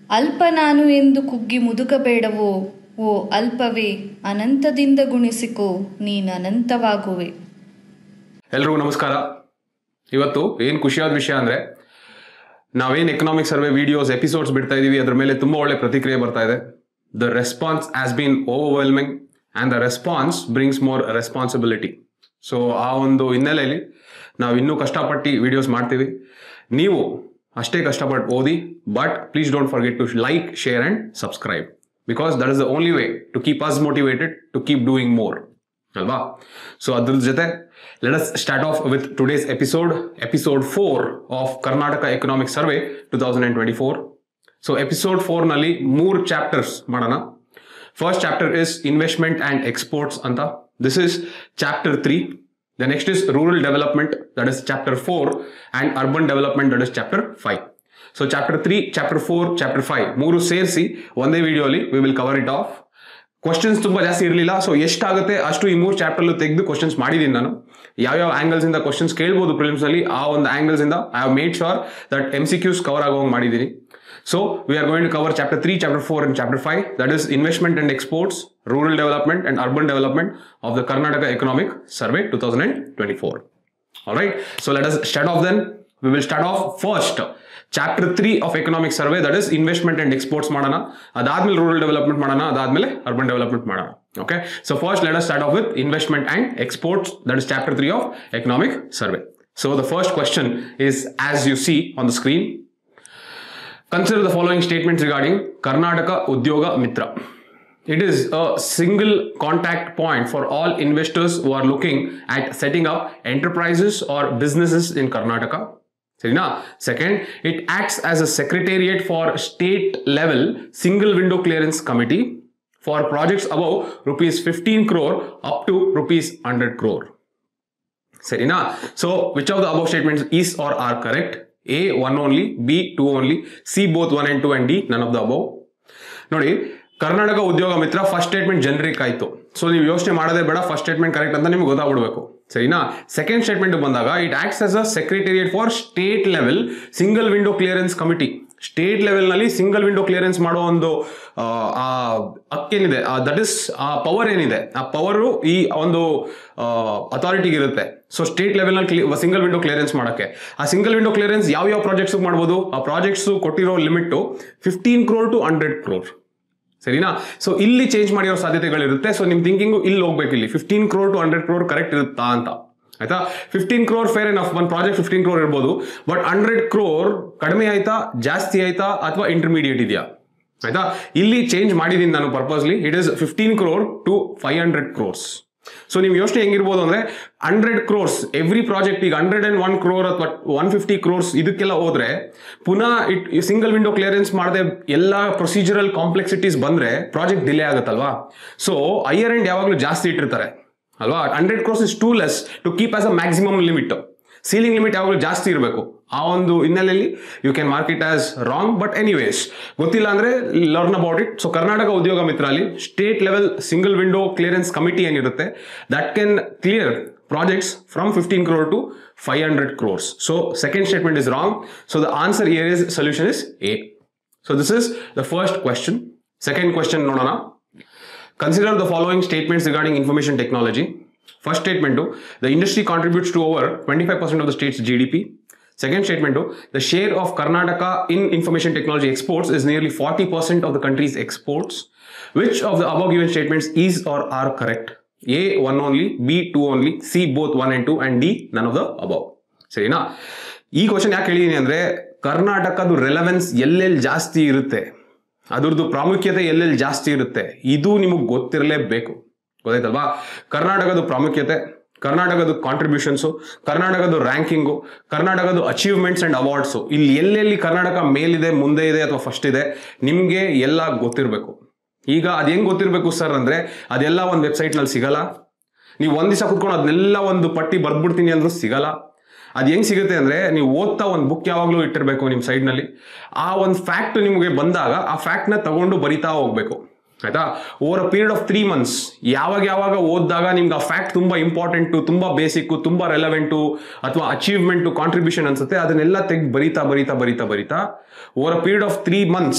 ಅಲ್ಪ ನಾನು ಎಂದು ಕುಗ್ಗಿ ಮುದುಕಬೇಡವೋ ಓ ಅಲ್ಪವೇ ಅನಂತದಿಂದ ಗುಣಿಸಿಕೋ ನೀನನಂತವಾಗುವೆ ಎಲ್ರಿಗೂ ನಮಸ್ಕಾರ ಇವತ್ತು ಏನು ಖುಷಿಯಾದ ವಿಷಯ ಅಂದರೆ ನಾವೇನು ಎಕನಾಮಿಕ್ ಸರ್ವೆ ವಿಡಿಯೋಸ್ ಎಪಿಸೋಡ್ಸ್ ಬಿಡ್ತಾ ಇದೀವಿ ಅದ್ರ ಮೇಲೆ ತುಂಬ ಒಳ್ಳೆ ಪ್ರತಿಕ್ರಿಯೆ ಬರ್ತಾ ಇದೆ the response has been overwhelming and the response brings more responsibility so ಆ ಒಂದು ಹಿನ್ನೆಲೆಯಲ್ಲಿ ನಾವು ಇನ್ನೂ ಕಷ್ಟಪಟ್ಟು ವಿಡಿಯೋಸ್ ಮಾಡ್ತೀವಿ ನೀವು ಅಷ್ಟೇ ಕಷ್ಟಪಟ್ಟು ಓದಿ but please don't forget to like share and subscribe because that is the only way to keep us motivated to keep doing more ಅಲ್ವಾ ಸೊ ಅದ್ರ ಜೊತೆ let us start off with today's episode episode four of Karnataka economic survey two thousand and twenty four so episode ಫೋರ್ನಲ್ಲಿ ಮೂರು chapters ಮಾಡೋಣ first chapter is investment and exports ಅಂತ this is chapter three the next is rural development that is chapter four and urban development that is chapter five so chapter three chapter four chapter five ಮೂರು ಸೇರಿಸಿ ಒಂದೇ ವಿಡಿಯೋಲಿ we will cover it of questions ತುಂಬಾ ಜಾಸ್ತಿ ಇರಲಿಲ್ಲ so ಎಷ್ಟಾಗುತ್ತೆ ಅಷ್ಟು ಈ ಮೂರು ಚಾಪ್ಟರ್ಲು ತೆಗೆದು ಕ್ವಶನ್ಸ್ ಮಾಡಿದ್ದೀನಿ ನಾನು ಯಾವ್ಯಾವ ಆಂಗಲ್ಸ್ ಇಂದ ಕ್ವಶನ್ಸ್ ಕೇಳ್ಬೋದು ಪ್ರಿಲಿಮ್ಸ್ ಅಲ್ಲಿ ಆ ಒಂದು ಆಂಗಲ್ಸ್ ಇಂದ I have made sure that M C Qs cover ಆಗೋಂಗ್ ಮಾಡಿದ್ದೀನಿ so we are going to cover chapter three chapter four and chapter five that is investment and exports rural development and urban development of the Karnataka economic survey two thousand and twenty four Alright, so let us start off then. We will start off first. Chapter three of economic survey that is investment and exports ಮಾಡೋಣ ಅದಾದ್ಮೇಲೆ rural development ಮಾಡೋಣ ಅದಾದ್ಮೇಲೆ urban development ಮಾಡೋಣ okay so first let us start off with investment and exports that is chapter three of economic survey so the first question is as you see on the screen Consider the following statements regarding Karnataka Udyoga Mitra. It is a single contact point for all investors who are looking at setting up enterprises or businesses in Karnataka. Sarina. Second, it acts as a secretariat for state level single window clearance committee for projects above rupees 15 crore up to rupees 100 crore. ಸರಿನಾ so which of the above statements is are are correct A one only B two only C both one and two and D none of the above ನೋಡಿ Karnataka Udyoga Mitra first statement generic ಆಯ್ತು so ನೀವು ಯೋಚನೆ ಮಾಡೋದೇ ಬೇಡ first statement correct ಅಂತ ನಿಮ್ಗೆ ಗೊತ್ತಾಗ್ಬಿಡ್ಬೇಕು ಸರಿನಾ ಸೆಕೆಂಡ್ ಸ್ಟೇಟ್ಮೆಂಟ್ ಬಂದಾಗ it acts as a secretariat for state level single window clearance committee state ಲೆವೆಲ್ನಲ್ಲಿ ಸಿಂಗಲ್ ವಿಂಡೋ ಕ್ಲಿಯರೆನ್ಸ್ ಮಾಡೋ ಒಂದು ಆ, ಆ ಹಕ್ಕೇನಿದೆ ದಟ್ ಇಸ್ ಆ ಪವರ್ ಏನಿದೆ ಆ ಪವರು ಈ ಒಂದು ಅಥಾರಿಟಿಗೆ ಇರುತ್ತೆ ಸೊ ಸ್ಟೇಟ್ ಲೆವೆಲ್ನಲ್ಲಿ ಸಿಂಗಲ್ ವಿಂಡೋ ಕ್ಲಿಯರೆನ್ಸ್ ಮಾಡೋಕ್ಕೆ ಆ ಸಿಂಗಲ್ ವಿಂಡೋ ಕ್ಲಿಯರೆನ್ಸ್ ಯಾವ ಯಾವ ಪ್ರಾಜೆಕ್ಟ್ಸ್ ಮಾಡ್ಬೋದು ಆ ಪ್ರಾಜೆಕ್ಟ್ಸ್ ಕೊಟ್ಟಿರೋ limit fifteen crore to hundred crore ಸರಿನಾ ಸೊ ಇಲ್ಲಿ ಚೇಂಜ್ ಮಾಡಿರೋ ಸಾಧ್ಯತೆಗಳಿರುತ್ತೆ ಸೊ ನಿಮ್ ಥಿಂಕಿಂಗು ಇಲ್ಲಿ ಹೋಗ್ಬೇಕು ಇಲ್ಲಿ fifteen crore to hundred crore correct ಇರುತ್ತಾ ಅಂತ ಆಯ್ತಾ ಫಿಫ್ಟೀನ್ ಕ್ರೋರ್ ಫೇರ್ ಎನ್ ಒಂದು ಪ್ರಾಜೆಕ್ಟ್ ಫಿಫ್ಟೀನ್ ಕ್ರೋರ್ ಇರ್ಬೋದು ಬಟ್ ಹಂಡ್ರೆಡ್ ಕ್ರೋರ್ ಕಡಿಮೆ ಆಯ್ತಾ ಜಾಸ್ತಿ ಆಯ್ತಾ ಅಥವಾ ಇಂಟರ್ಮೀಡಿಯೇಟ್ ಇದೆಯಾ ಆಯ್ತಾ ಇಲ್ಲಿ ಚೇಂಜ್ ಮಾಡಿದೀನಿ ನಾನು purposely it is fifteen crore to five hundred crores so ನೀವು ಯೋಚನೆ ಹೆಂಗಿರ್ಬೋದು ಅಂದ್ರೆ ಹಂಡ್ರೆಡ್ ಕ್ರೋರ್ಸ್ ಎವ್ರಿ ಪ್ರಾಜೆಕ್ಟ್ ಈಗ ಹಂಡ್ರೆಡ್ ಅಂಡ್ ಒನ್ ಕ್ರೋರ್ ಅಥವಾ ಒನ್ ಫಿಫ್ಟಿ ಕ್ರೋರ್ಸ್ ಇದಕ್ಕೆಲ್ಲ ಹೋದ್ರೆ ಪುನಃ ಇಟ್ ಸಿಂಗಲ್ ವಿಂಡೋ ಕ್ಲಿಯರೆನ್ಸ್ ಮಾಡದೆ ಎಲ್ಲ ಪ್ರೊಸೀಜರಲ್ ಕಾಂಪ್ಲೆಕ್ಸಿಟೀಸ್ ಬಂದ್ರೆ ಪ್ರಾಜೆಕ್ಟ್ ಡಿಲೇ ಆಗುತ್ತಲ್ವಾ ಸೊ ಐಯರ್ ಎಂಡ್ ಯಾವಾಗಲೂ ಜಾಸ್ತಿ ಇಟ್ಟಿರ್ತಾರೆ ಅಲ್ವಾ hundred crores is too less to keep as a maximum limit ceiling limit ಯಾವಾಗಲೂ ಜಾಸ್ತಿ ಇರಬೇಕು ಆ ಒಂದು ಹಿನ್ನೆಲೆಯಲ್ಲಿ you can mark it as wrong but anyways ಗೊತ್ತಿಲ್ಲ ಅಂದ್ರೆ learn about it so Karnataka Udyoga Mitra ಅಲ್ಲಿ state level single window clearance committee ಏನಿರುತ್ತೆ that can clear projects from fifteen crore to five hundred crores so second statement is wrong so the answer here is solution is A so this is the first question second question ನೋಡೋಣ Consider the following statements regarding information technology. First statement, the industry contributes to over 25% of the state's GDP. Second statement, the share of Karnataka in information technology exports is nearly 40% of the country's exports. Which of the above given statements is or are correct? A, one only, B, two only, C, both one and two, and D, none of the above. ಸರಿನಾ ಈ question ಯಾಕೆ ಹೇಳಿದೀನಿ ಅಂದ್ರೆ ಕರ್ನಾಟಕದ relevance ಎಲ್ಲೆಲ್ಲಿ ಜಾಸ್ತಿ ಇರುತ್ತೆ ಅದ್ರದ್ದು ಪ್ರಾಮುಖ್ಯತೆ ಎಲ್ಲೆಲ್ಲಿ ಜಾಸ್ತಿ ಇರುತ್ತೆ ಇದು ನಿಮಗೆ ಗೊತ್ತಿರಲೇಬೇಕು ಗೊತ್ತಾಯ್ತಲ್ವಾ ಕರ್ನಾಟಕದ ಪ್ರಾಮುಖ್ಯತೆ ಕರ್ನಾಟಕದ ಕಾಂಟ್ರಿಬ್ಯೂಷನ್ಸು ಕರ್ನಾಟಕದ ರ್ಯಾಂಕಿಂಗು ಕರ್ನಾಟಕದ ಅಚೀವ್ಮೆಂಟ್ಸ್ ಅಂಡ್ ಅವಾರ್ಡ್ಸು ಇಲ್ಲಿ ಎಲ್ಲೆಲ್ಲಿ ಕರ್ನಾಟಕ ಮೇಲಿದೆ ಮುಂದೆ ಇದೆ ಅಥವಾ ಫಸ್ಟ್ ಇದೆ ನಿಮಗೆ ಎಲ್ಲ ಗೊತ್ತಿರಬೇಕು ಈಗ ಅದು ಹೆಂಗ್ ಗೊತ್ತಿರಬೇಕು ಸರ್ ಅಂದ್ರೆ ಅದೆಲ್ಲ ಒಂದು ವೆಬ್ಸೈಟ್ನಲ್ಲಿ ಸಿಗಲ್ಲ ನೀವು ಒಂದ್ ದಿವಸ ಕುತ್ಕೊಂಡು ಅದನ್ನೆಲ್ಲ ಒಂದು ಪಟ್ಟಿ ಬರ್ದ್ಬಿಡ್ತೀನಿ ಅಂದ್ರೂ ಸಿಗಲ್ಲ ಅದು ಹೆಂಗ್ ಸಿಗುತ್ತೆ ಅಂದ್ರೆ ನೀವು ಓದ್ತಾ ಒಂದು ಬುಕ್ ಯಾವಾಗಲೂ ಇಟ್ಟಿರಬೇಕು ನಿಮ್ಮ ಸೈಡ್ನಲ್ಲಿ ಆ ಒಂದು ಫ್ಯಾಕ್ಟ್ ನಿಮಗೆ ಬಂದಾಗ ಆ ಫ್ಯಾಕ್ಟ್ನ ತಗೊಂಡು ಬರಿತಾ ಹೋಗ್ಬೇಕು ಆಯ್ತಾ over a period of three months ಯಾವಾಗ ಯಾವಾಗ ಓದಿದಾಗ ನಿಮ್ಗೆ ಆ ಫ್ಯಾಕ್ಟ್ ತುಂಬಾ ಇಂಪಾರ್ಟೆಂಟು ತುಂಬಾ ಬೇಸಿಕ್ಕು ತುಂಬಾ ರೆಲೆವೆಂಟು ಅಥವಾ ಅಚೀವ್ಮೆಂಟು ಕಾಂಟ್ರಿಬ್ಯೂಷನ್ ಅನ್ಸುತ್ತೆ ಅದನ್ನೆಲ್ಲ ತೆಗೆದು ಬರಿತಾ ಬರಿತಾ ಬರಿತಾ ಬರಿತಾ over a period of three months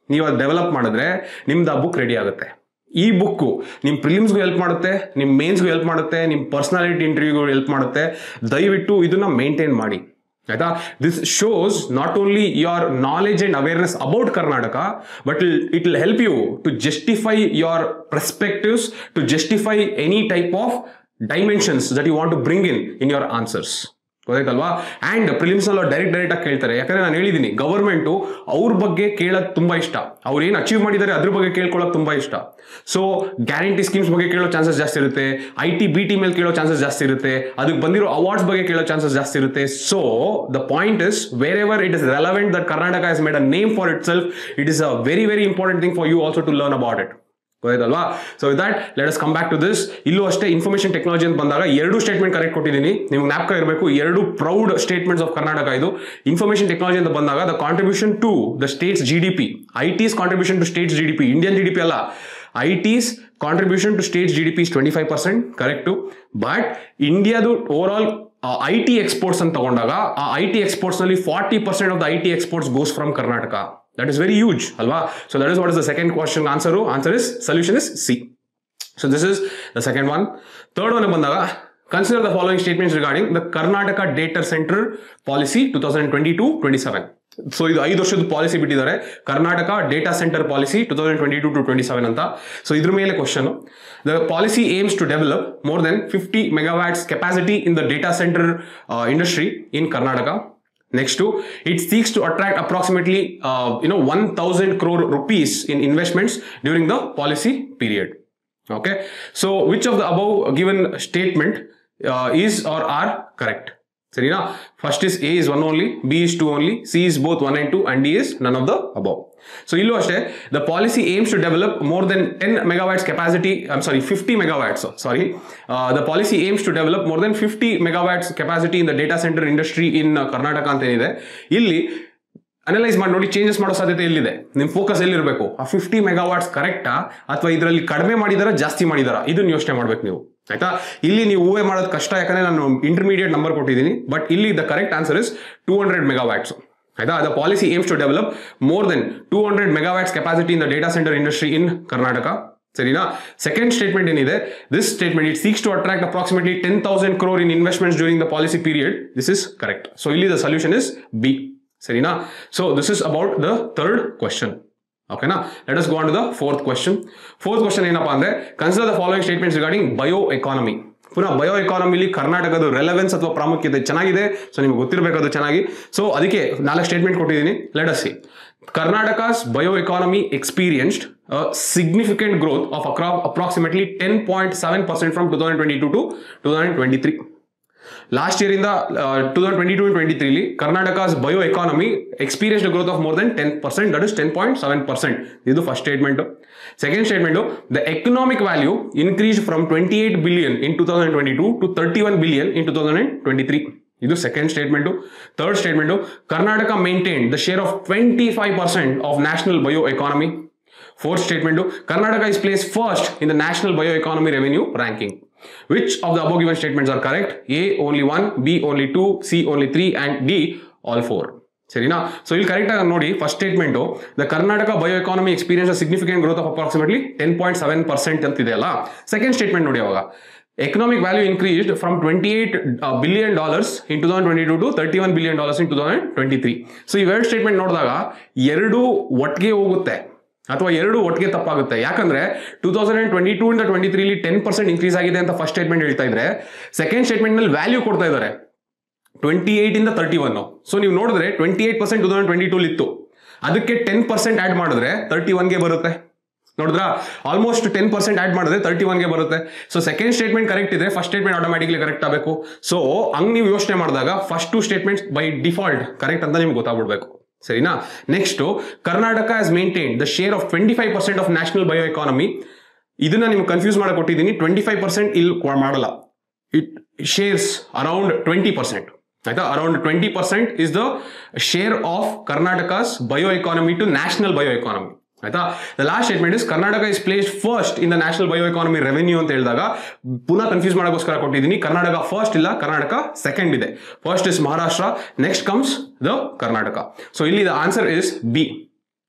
ನೀವು ಅದು ಡೆವಲಪ್ ಮಾಡಿದ್ರೆ ನಿಮ್ದು ಆ ಬುಕ್ ರೆಡಿ ಆಗುತ್ತೆ ಈ ಬುಕ್ಕು ನಿಮ್ಮ ಪ್ರಿಲಿಮ್ಸ್ಗೂ ಹೆಲ್ಪ್ ಮಾಡುತ್ತೆ ನಿಮ್ಮ ಮೇನ್ಸ್ಗೂ ಹೆಲ್ಪ್ ಮಾಡುತ್ತೆ ನಿಮ್ಮ ಪರ್ಸನಾಲಿಟಿ ಇಂಟರ್ವ್ಯೂಗೂ ಹೆಲ್ಪ್ ಮಾಡುತ್ತೆ ದಯವಿಟ್ಟು ಇದನ್ನ ಮೇಂಟೈನ್ ಮಾಡಿ ಆಯ್ತಾ this shows not only your knowledge and awareness about Karnataka but it will help you to justify your perspectives to justify any type of dimensions that you want to bring in in your answers ಗೊತ್ತಾಯ್ತಲ್ವಾ and prelims ಅಲ್ಲಿ direct direct ಆಗಿ ಕೇಳ್ತಾರೆ ಯಾಕಂದ್ರೆ ನಾನು ಹೇಳಿದ್ದೀನಿ government ಅವ್ರ ಬಗ್ಗೆ ಕೇಳೋದು ತುಂಬಾ ಇಷ್ಟ ಅವ್ರು ಏನು ಅಚೀವ್ ಮಾಡಿದ್ದಾರೆ ಅದ್ರ ಬಗ್ಗೆ ಕೇಳ್ಕೊಳ್ಳೋದು ತುಂಬಾ ಇಷ್ಟ ಸೊ ಗ್ಯಾರಂಟಿ ಸ್ಕೀಮ್ಸ್ ಬಗ್ಗೆ ಕೇಳೋ ಚಾನ್ಸಸ್ ಜಾಸ್ತಿ ಇರುತ್ತೆ ಐ ಟಿ ಬಿ ಟಿ ಮೇಲೆ ಕೇಳೋ ಚಾನ್ಸಸ್ ಜಾಸ್ತಿ ಇರುತ್ತೆ ಅದಕ್ಕೆ ಬಂದಿರೋ ಅವಾರ್ಡ್ಸ್ ಬಗ್ಗೆ ಕೇಳೋ ಚಾನ್ಸಸ್ ಜಾಸ್ತಿ ಇರುತ್ತೆ so the point is wherever it is relevant that Karnataka is made a name for itself it is a very very important thing for you also to learn about it ಗೊತ್ತಾಯ್ತಲ್ವಾ so with that let us come back to this ಇಲ್ಲೂ ಅಷ್ಟೇ information technology ಅಂತ ಬಂದಾಗ ಎರಡು statement correct ಕೊಟ್ಟಿದ್ದೀನಿ ನಿಮ್ಗೆ ಜ್ಞಾಪಕ ಇರಬೇಕು ಎರಡು ಪ್ರೌಡ್ ಸ್ಟೇಟ್ಮೆಂಟ್ಸ್ ಆಫ್ ಕರ್ನಾಟಕ ಇದು ಇನ್ಫಾರ್ಮೇಷನ್ ಟೆಕ್ನಾಲಜಿ ಅಂತ ಬಂದಾಗ the contribution to the states G D P I T's contribution to states G D P Indian G D P ಅಲ್ಲ I T's contribution to states G D P twenty five percent correct but ಇಂಡಿಯಾದು overall I T exports ಅಂತ ತಗೊಂಡಾಗ ಆ I T exports ನಲ್ಲಿ forty percent of the I T exports goes from Karnataka that is very huge ಅಲ್ವಾ so that is what is the second question answer answer is solution is C so this is the second one third one ಬಂದಾಗ consider the following statements regarding the Karnataka data centre policy two thousand twenty two twenty seven so ಇದು ಐದು ವರ್ಷದ policy ಬಿಟ್ಟಿದ್ದಾರೆ Karnataka data centre policy two thousand twenty two to twenty seven ಅಂತ so ಇದ್ರ ಮೇಲೆ question the policy aims to develop more than fifty megawatts capacity in the data centre industry in Karnataka Next to it seeks to attract approximately uh, you know 1000 crore rupees in investments during the policy period. Okay, so which of the above given statement uh, is or are correct? Serena, first is A is one only, B is two only, C is both one and two, and D is none of the above. So illu ashte the policy aims to develop more than 10 megawatts capacity. I'm sorry, 50 megawatts. so- Sorry, uh, the policy aims to develop more than 50 megawatts capacity in the data center industry in uh, Karnataka ಅಂತ ಏನಿದೆ ಇಲ್ಲಿ analyse ಮಾಡಿ ನೋಡಿ changes ಮಾಡೋ ಸಾಧ್ಯತೆ ಎಲ್ಲಿದೆ ನಿಮ್ focus ಎಲ್ಲಿರಬೇಕು ಆ ಫಿಫ್ಟಿ ಮೆಗಾವಾಟ್ಸ್ ಕರೆಕ್ಟಾ ಅಥವಾ ಇದರಲ್ಲಿ ಕಡಿಮೆ ಮಾಡಿದಾರ ಜಾಸ್ತಿ ಮಾಡಿದಾರ ಇದನ್ನ ಯೋಚನೆ ಮಾಡ್ಬೇಕು ನೀವು ಆಯ್ತಾ ಇಲ್ಲಿ ನೀವು ಊಹೆ ಮಾಡೋದು ಕಷ್ಟ ಯಾಕಂದ್ರೆ ನಾನು ಇಂಟರ್ಮೀಡಿಯೇಟ್ ನಂಬರ್ ಕೊಟ್ಟಿದ್ದೀನಿ ಬಟ್ ಇಲ್ಲಿ the correct answer is two hundred megawatts ಆಯ್ತಾ the policy aims to develop more than two hundred megawatts capacity in the data centre industry in Karnataka ಸರಿನಾ ಸೆಕೆಂಡ್ ಸ್ಟೇಟ್ಮೆಂಟ್ ಏನಿದೆ this statement it seeks to attract approximately ten thousand crore in investments during the policy period this is correct so ಇಲ್ಲಿ the solution is B ಸರಿನಾ so this is about the third question ಓಕೆನಾ let us go on to the fourth question fourth question ಏನಪ್ಪಾ ಅಂದ್ರೆ consider the following statements regarding bio economy ಪುನಃ bio ಎಕಾನಮಿಲಿ ಕರ್ನಾಟಕದ relevance ಅಥವಾ ಪ್ರಾಮುಖ್ಯತೆ ಚೆನ್ನಾಗಿದೆ ಸೊ ನಿಮ್ಗೆ ಗೊತ್ತಿರಬೇಕು ಅದು ಚೆನ್ನಾಗಿ ಸೊ ಅದಕ್ಕೆ ನಾಲ್ಕು ಸ್ಟೇಟ್ಮೆಂಟ್ ಕೊಟ್ಟಿದ್ದೀನಿ let us see Karnataka's bio economy experienced significant growth of approximately ten point seven percent from two thousand twenty two to two thousand twenty three last year ಇಂದ two thousand twenty two twenty ತ್ರೀಲಿ Karnataka's bio economy experience growth of more than ten percent that is ten point seven percent ಇದು first statement second statement the economic value increase from twenty eight billion in two thousand twenty two to thirty one billion in two thousand twenty three ಇದು second statement third statement Karnataka maintain the share of twenty five percent of national bio economy fourth statement Karnataka is place first in the national bio economy revenue ranking which of the above given statements are correct a only one b only two c only three and d all four ಸರಿನಾ so ಇಲ್ಲಿ correct ಆಗಿ ನೋಡಿ first statement the Karnataka bio economy experience significant growth of approximately ten point seven percent ಅಂತ ಇದೆ ಅಲ್ಲ second statement ನೋಡಿ ಅವಾಗ economic value increased from twenty eight billion dollars in two thousand twenty two to thirty one billion dollars in two thousand twenty three so ಇವೆರಡು statement ನೋಡಿದಾಗ ಎರಡು ಒಟ್ಟಿಗೆ ಹೋಗುತ್ತೆ ಅಥವಾ ಎರಡು ಒಟ್ಟಿಗೆ ತಪ್ಪಾಗುತ್ತೆ ಯಾಕಂದ್ರೆ two thousand and twenty two ಇಂದ ಟ್ವೆಂಟಿ ತ್ರೀಲಿ ಟೆನ್ ಪರ್ಸೆಂಟ್ ಇನ್ಕ್ರೀಸ್ ಆಗಿದೆ ಅಂತ ಫಸ್ಟ್ ಸ್ಟೇಟ್ಮೆಂಟ್ ಹೇಳ್ತಾ ಇದ್ರೆ ಸೆಕೆಂಡ್ ಸ್ಟೇಟ್ಮೆಂಟ್ ನಲ್ಲಿ ವ್ಯಾಲ್ಯೂ ಕೊಡ್ತಾ ಇದ್ದಾರೆ ಟ್ವೆಂಟಿ ಏಟ್ ಇಂದ ತರ್ಟಿ ಒನ್ ಸೊ ನೀವು ನೋಡಿದ್ರೆ twenty eight percent two thousand twenty ಟೂಲ್ ಇತ್ತು ಅದಕ್ಕೆ ಟೆನ್ ಪರ್ಸೆಂಟ್ ಆಡ್ ಮಾಡಿದ್ರೆ ತರ್ಟಿ ಒನ್ಗೆ ಬರುತ್ತೆ ನೋಡಿದ್ರಾ ಆಲ್ಮೋಸ್ಟ್ ಟೆನ್ ಪರ್ಸೆಂಟ್ ಆಡ್ ಮಾಡಿದ್ರೆ ತರ್ಟಿ ಒನ್ಗೆ ಬರುತ್ತೆ ಸೊ ಸೆಕೆಂಡ್ ಸ್ಟೇಟ್ಮೆಂಟ್ ಕರೆಕ್ಟ್ ಇದ್ರೆ ಫಸ್ಟ್ ಸ್ಟೇಟ್ಮೆಂಟ್ ಆಟೋಮ್ಯಾಟಿಕ್ಲಿ ಕರೆಕ್ಟ್ ಆಗಬೇಕು ಸೊ ಹಂಗ್ ನೀವು ಯೋಚನೆ ಮಾಡಿದಾಗ first two statements by default correct ಅಂತ ನಿಮ್ಗೆ ಗೊತ್ತಾಗ್ಬಿಡ್ಬೇಕು ಸರಿನಾ next Karnataka has maintain the share of twenty five percent of national bio economy ಇದನ್ನ ನಿಮ್ಗೆ ಕನ್ಫ್ಯೂಸ್ ಮಾಡಕ್ ಕೊಟ್ಟಿದ್ದೀನಿ ಟ್ವೆಂಟಿ ಫೈವ್ ಪರ್ಸೆಂಟ್ ಇಲ್ಲಿ ಕೊ- ಮಾಡಲ್ಲ it shares around twenty percent ಆಯ್ತಾ around twenty percent is the share of Karnataka's bio economy to national bio economy ಆಯ್ತಾ the last statement is Karnataka is placed first in the national bio economy revenue ಅಂತ ಹೇಳಿದಾಗ ಪುನಃ confuse ಮಾಡೋಕ್ಕೋಸ್ಕರ ಕೊಟ್ಟಿದ್ದೀನಿ Karnataka first ಇಲ್ಲ Karnataka second ಇದೆ first is Maharashtra next comes the Karnataka so ಇಲ್ಲಿ the answer is B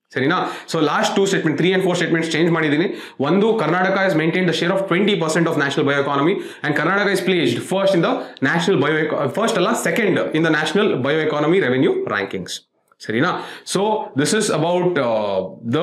ಸರಿನಾ so last two statement three and four statements change ಮಾಡಿದ್ದೀನಿ ಒಂದು Karnataka is maintain the share of twenty percent of national bio economy and Karnataka is placed first in the national bio first ಅಲ್ಲ second in the national bio economy revenue rankings ಸರಿನಾ so this is about the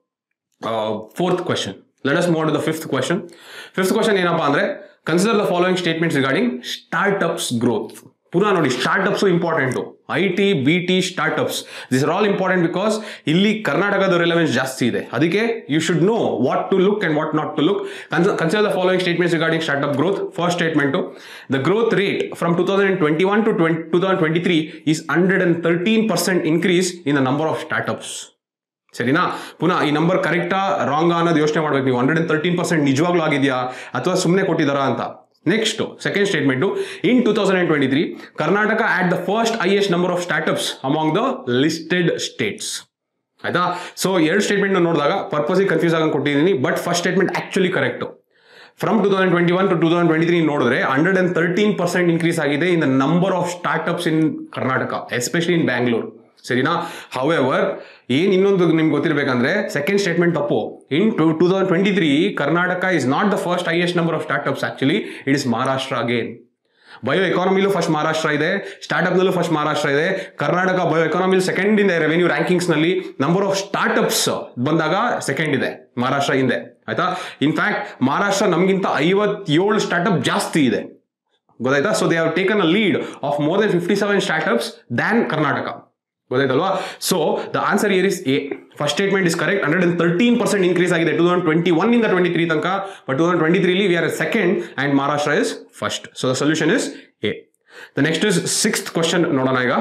fourth question let us move the fifth question fifth question ಏನಪ್ಪಾ ಅಂದ್ರೆ consider the following statements regarding startups growth ಪುನಃ ನೋಡಿ startups important I T B T startups this are all important because ಇಲ್ಲಿ ಕರ್ನಾಟಕದ relevance ಜಾಸ್ತಿ ಇದೆ ಅದಕ್ಕೆ you should know what to look and what not to look consider the following statements regarding startup growth first statement the growth rate from two thousand twenty one to twenty two thousand twenty three is hundred and thirteen percent increase in the number of startups ಸರಿನಾ ಪುನಃ ಈ number ಕರೆಕ್ಟಾ wrong ಅನ್ನೋದು ಯೋಚನೆ ಮಾಡ್ಬೇಕು ನೀವು hundred and thirteen percent ನಿಜವಾಗ್ಲೂ ಆಗಿದೆಯಾ ಅಥವಾ ಸುಮ್ಮನೆ ಕೊಟ್ಟಿದ್ದಾರಾ ಅಂತ next second statement in two thousand and twenty three Karnataka at the first highest number of startups among the listed states ಆಯ್ತಾ ಸೊ ಎರಡು ಸ್ಟೇಟ್ಮೆಂಟ್ ನೋಡಿದಾಗ ಪರ್ಪಸಿಗೆ ಕನ್ಫ್ಯೂಸ್ ಆಗಂಗೆ ಕೊಟ್ಟಿದ್ದೀನಿ but first statement actually correct from two thousand twenty one to two thousand twenty three ನೋಡಿದ್ರೆ hundred and thirteen percent increase ಆಗಿದೆ in the number of startups in Karnataka especially in Bangalore ಸರಿನಾ however ಏನ್ ಇನ್ನೊಂದು ನಿಮ್ಗೆ ಗೊತ್ತಿರಬೇಕಂದ್ರೆ ಸೆಕೆಂಡ್ ಸ್ಟೇಟ್ಮೆಂಟ್ ತಪ್ಪು in to two thousand twenty three Karnataka is not the first highest number of startups actually it is Maharashtra again bio ಎಕಾನಮಿಲೂ first Maharashtra ಇದೆ ಸ್ಟಾರ್ಟ್ಅಪ್ನಲ್ಲೂ first Maharashtra ಇದೆ ಕರ್ನಾಟಕ ಬಯೋ ಎಕಾನಮಿಲಿ ಸೆಕೆಂಡ್ ಇದೆ ರೆವೆನ್ಯೂ ರ್ಯಾಂಕಿಂಗ್ಸ್ ನಲ್ಲಿ ನಂಬರ್ ಆಫ್ ಸ್ಟಾರ್ಟ್ಅಪ್ಸ್ ಬಂದಾಗ ಸೆಕೆಂಡ್ ಇದೆ ಮಹಾರಾಷ್ಟ್ರ ಹಿಂದೆ ಆಯ್ತಾ ಇನ್ಫ್ಯಾಕ್ಟ್ ಮಹಾರಾಷ್ಟ್ರ ನಮಗಿಂತ ಐವತ್ತೇಳು ಸ್ಟಾರ್ಟ್ಅಪ್ ಜಾಸ್ತಿ ಇದೆ ಗೊತ್ತಾಯ್ತಾ so they have taken a lead of more than fifty seven startups than Karnataka ಗೊತ್ತಾಯ್ತಲ್ವಾ so the answer here is A first statement is correct hundred and thirteen percent increase ಆಗಿದೆ ಟೂ ತೌಸಂಡ್ ಟ್ವೆಂಟಿ ಒನ್ ಇಂದ twenty three ತನಕ but two thousand twenty ತ್ರೀಲಿ we are second and Maharashtra is first so the solution is A the next is sixth question ನೋಡೋಣ ಈಗ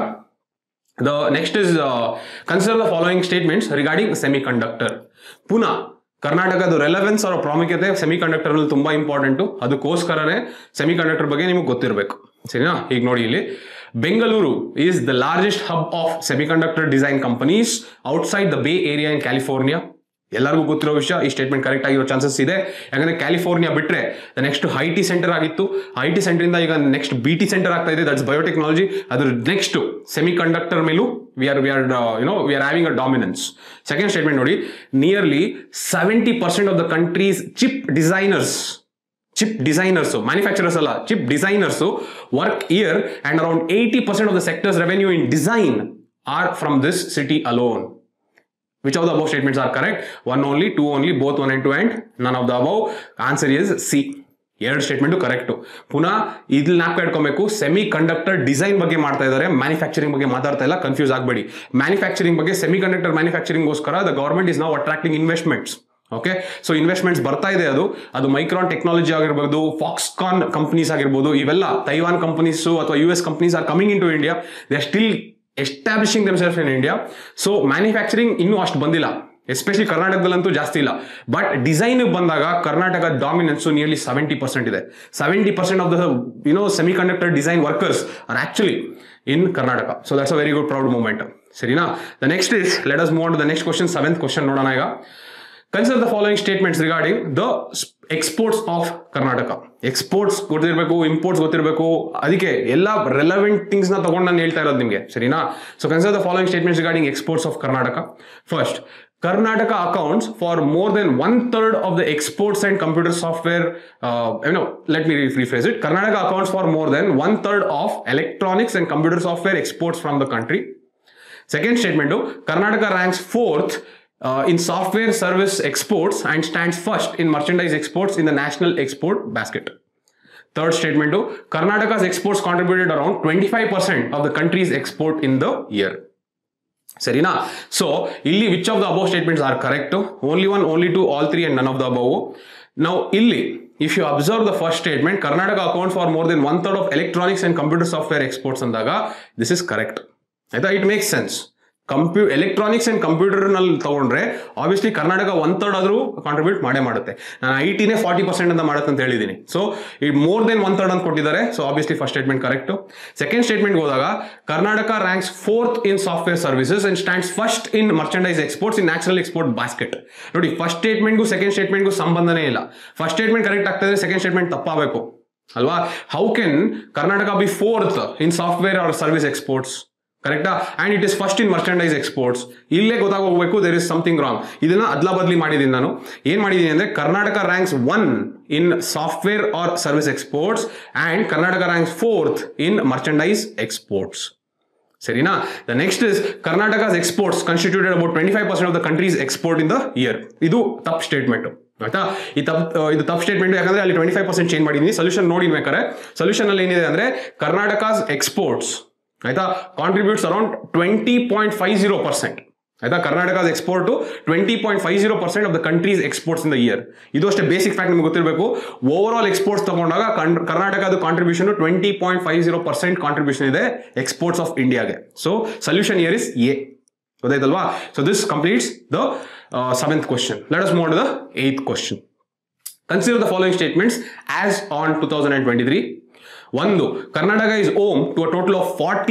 the next is consider the following statements regarding semiconductor ಪುನಃ ಕರ್ನಾಟಕದ relevance ಅವರ ಪ್ರಾಮುಖ್ಯತೆ semiconductor ತುಂಬಾ important ಅದಕ್ಕೋಸ್ಕರನೇ semiconductor ಬಗ್ಗೆ ನಿಮಗೆ ಗೊತ್ತಿರಬೇಕು ಸರಿನಾ ಈಗ ನೋಡಿ ಇಲ್ಲಿ Bengaluru is the largest hub of semiconductor design companies outside the Bay Area in California ಎಲ್ಲರಿಗೂ ಗೊತ್ತಿರೋ ವಿಷಯ ಈ ಸ್ಟೇಟ್ಮೆಂಟ್ ಕರೆಕ್ಟ್ ಆಗಿರೋ ಚಾನ್ಸಸ್ ಇದೆ ಯಾಕಂದ್ರೆ ಕ್ಯಾಲಿಫೋರ್ನಿಯಾ ಬಿಟ್ರೆ ನೆಕ್ಸ್ಟ್ ಐ ಟಿ ಸೆಂಟರ್ ಆಗಿತ್ತು ಐ ಟಿ ಸೆಂಟರ್ ಇಂದ ಈಗ ನೆಕ್ಸ್ಟ್ ಬಿ ಟಿ ಸೆಂಟರ್ ಆಗ್ತಾ ಇದೆ ದಟ್ಸ್ ಬಯೋಟೆಕ್ನಾಲಜಿ ಅದ್ರ ನೆಕ್ಸ್ಟ್ ಸೆಮಿ ಕಂಡಕ್ಟರ್ ಮೇಲೂ we are we are you know we are having a dominance second statement ನೋಡಿ nearly seventy percent of the countries chip designers chip designers manufacturers ಅಲ್ಲ chip designers work here and around eighty percent of the sectors revenue in design are from this city alone which of the above statements are correct one only two only both one and two and none of the above answer is c ಎರಡು statement correct ಪುನಃ ಇಲ್ಲಿ ನಾಲ್ಕು ಇಟ್ಕೊಬೇಕು semi semiconductor design ಬಗ್ಗೆ ಮಾಡ್ತಾ ಇದ್ದಾರೆ manufacturing ಬಗ್ಗೆ ಮಾತಾಡ್ತಾ ಇಲ್ಲ ಕನ್ಫ್ಯೂಸ್ ಆಗಬೇಡಿ ಮ್ಯಾನುಫ್ಯಾಕ್ಚರಿಂಗ್ ಬಗ್ಗೆ ಸೆಮಿ ಕಂಡಕ್ಟರ್ ಮ್ಯಾನುಫ್ಯಾಕ್ಚರಿಂಗ್ಗೋಸ್ಕರ ದ ಗೌರ್ಮೆಂಟ್ ಇಸ್ ನಾವು attracting investments okay so investments ಬರ್ತಾ ಇದೆ ಅದು ಅದು ಮೈಕ್ರಾನ್ ಟೆಕ್ನಾಲಜಿ ಆಗಿರ್ಬೋದು ಫಾಕ್ಸ್ಕಾನ್ ಕಂಪನೀಸ್ ಆಗಿರ್ಬೋದು ಇವೆಲ್ಲ ತೈವಾನ್ ಕಂಪನೀಸ್ ಅಥವಾ U S companies are coming in to India they are still establishing themselves in India so manufacturing ಇನ್ನೂ ಅಷ್ಟು ಬಂದಿಲ್ಲ ಎಸ್ಪೆಷಲಿ ಕರ್ನಾಟಕದಲ್ಲಂತೂ ಜಾಸ್ತಿ ಇಲ್ಲ ಬಟ್ ಡಿಸೈನ್ ಬಂದಾಗ Karnataka dominance nearly seventy percent ಇದೆ seventy percent of the you know semiconductor design workers are actually in Karnataka so that's a very good proud moment ಸರಿನಾ the next is let us move the next question seventh question ನೋಡೋಣ ಈಗ consider the following statements regarding the exports of Karnataka exports ಗೊತ್ತಿರಬೇಕು imports ಗೊತ್ತಿರಬೇಕು ಅದಕ್ಕೆ ಎಲ್ಲ relevant things ನ ತಗೊಂಡು ನಾನು ಹೇಳ್ತಾ ಇರೋದು ನಿಮಗೆ ಸರಿನಾ so consider the following statements regarding exports of Karnataka first Karnataka accounts for more than one third of the exports and computer software. Uh, you know, let me rephrase it. Karnataka accounts for more than one third of electronics and computer software exports from the country. Second statement, Karnataka ranks fourth uh, in software service exports and stands first in merchandise exports in the national export basket. Third statement, Karnataka's exports contributed around 25% of the country's export in the year. ಸರಿನಾ so ಇಲ್ಲಿ which of the above statements are correct only one only two all three and none of the above ನಾವು ಇಲ್ಲಿ if you observe the first statement Karnataka account for more than one third of electronics and computer software exports ಅಂದಾಗ this is correct ಆಯ್ತಾ it makes sense compu electronics and computer ನಲ್ಲಿ ತಗೊಂಡ್ರೆ obviously Karnataka one third ಆದ್ರೂ contribute ಮಾಡೇ ಮಾಡುತ್ತೆ ನಾನು I ಟಿನೇ forty percent ಅಂತ ಮಾಡುತ್ತೆ ಅಂತ ಹೇಳಿದ್ದೀನಿ so it more than one third ಅಂತ ಕೊಟ್ಟಿದ್ದಾರೆ so obviously first statement correct second statement ಹೋದಾಗ Karnataka ranks fourth in software services and stands first in merchandise exports in national export basket ನೋಡಿ first ಸ್ಟೇಟ್ಮೆಂಟ್ಗೂ second ಸ್ಟೇಟ್ಮೆಂಟ್ಗೂ ಸಂಬಂಧನೇ ಇಲ್ಲ ಫಸ್ಟ್ ಸ್ಟೇಟ್ಮೆಂಟ್ ಕರೆಕ್ಟ್ ಆಗ್ತದೆ second statement ತಪ್ಪಾಗಬೇಕು ಅಲ್ವಾ how can Karnataka be fourth in software or service exports ಕರೆಕ್ಟಾ and it is first in merchandise exports ಇಲ್ಲೇ ಗೊತ್ತಾಗೋಗ್ಬೇಕು ದೇರ್ ಇಸ್ ಸಮಥಿಂಗ್ ರಾಂಗ್ ಇದನ್ನ ಅದ್ಲಾ ಬದ್ಲಿ ಮಾಡಿದ್ದೀನಿ ನಾನು ಏನ್ ಮಾಡಿದ್ದೀನಿ ಅಂದ್ರೆ Karnataka ranks one in software or service exports and Karnataka ranks fourth in merchandise exports ಸರಿನಾ the next is Karnataka's exports constituted about twenty five percent of the countries export in the year ಇದು ತಪ್ಪು ಸ್ಟೇಟ್ಮೆಂಟ್ ಆಯ್ತಾ ಈ ತಪ್ ಇದು ತಪ್ಪು ಸ್ಟೇಟ್ಮೆಂಟ್ ಯಾಕಂದ್ರೆ ಅಲ್ಲಿ ಟ್ವೆಂಟಿ ಫೈವ್ ಪರ್ಸೆಂಟ್ ಚೇಂಜ್ ಮಾಡಿದ್ದೀನಿ ಸೊಲ್ಯೂಷನ್ ನೋಡಿ ಬೇಕಾದ್ರೆ ಸೊಲ್ಯೂಷನ್ ಅಲ್ಲಿ ಏನಿದೆ ಅಂದ್ರೆ ಕರ್ನಾಟಕಸ್ ಎಕ್ಸ್ಪೋರ್ಟ್ಸ್ ಆಯ್ತಾ contributes around twenty point five zero percent ಆಯ್ತಾ ಕರ್ನಾಟಕದ export twenty point five zero percent of the country's exports in the year ಇದು ಅಷ್ಟೇ ಬೇಸಿಕ್ ಫ್ಯಾಕ್ಟ್ ನಿಮ್ಗೆ ಗೊತ್ತಿರಬೇಕು ಓವರ್ ಆಲ್ ಎಕ್ಸ್ಪೋರ್ಟ್ಸ್ ತಗೊಂಡಾಗ ಕನ್- ಕರ್ನಾಟಕದ contribution twenty point five zero percent contribution ಇದೆ ಎಕ್ಸ್ಪೋರ್ಟ್ಸ್ ಆಫ್ ಇಂಡಿಯಾಗೆ so solution here is A ಗೊತ್ತಾಯ್ತಲ್ವಾ so this completes the seventh question let us move the eighth question Consider the following statements as on 2023. ಒಂದು Karnataka is home to a total of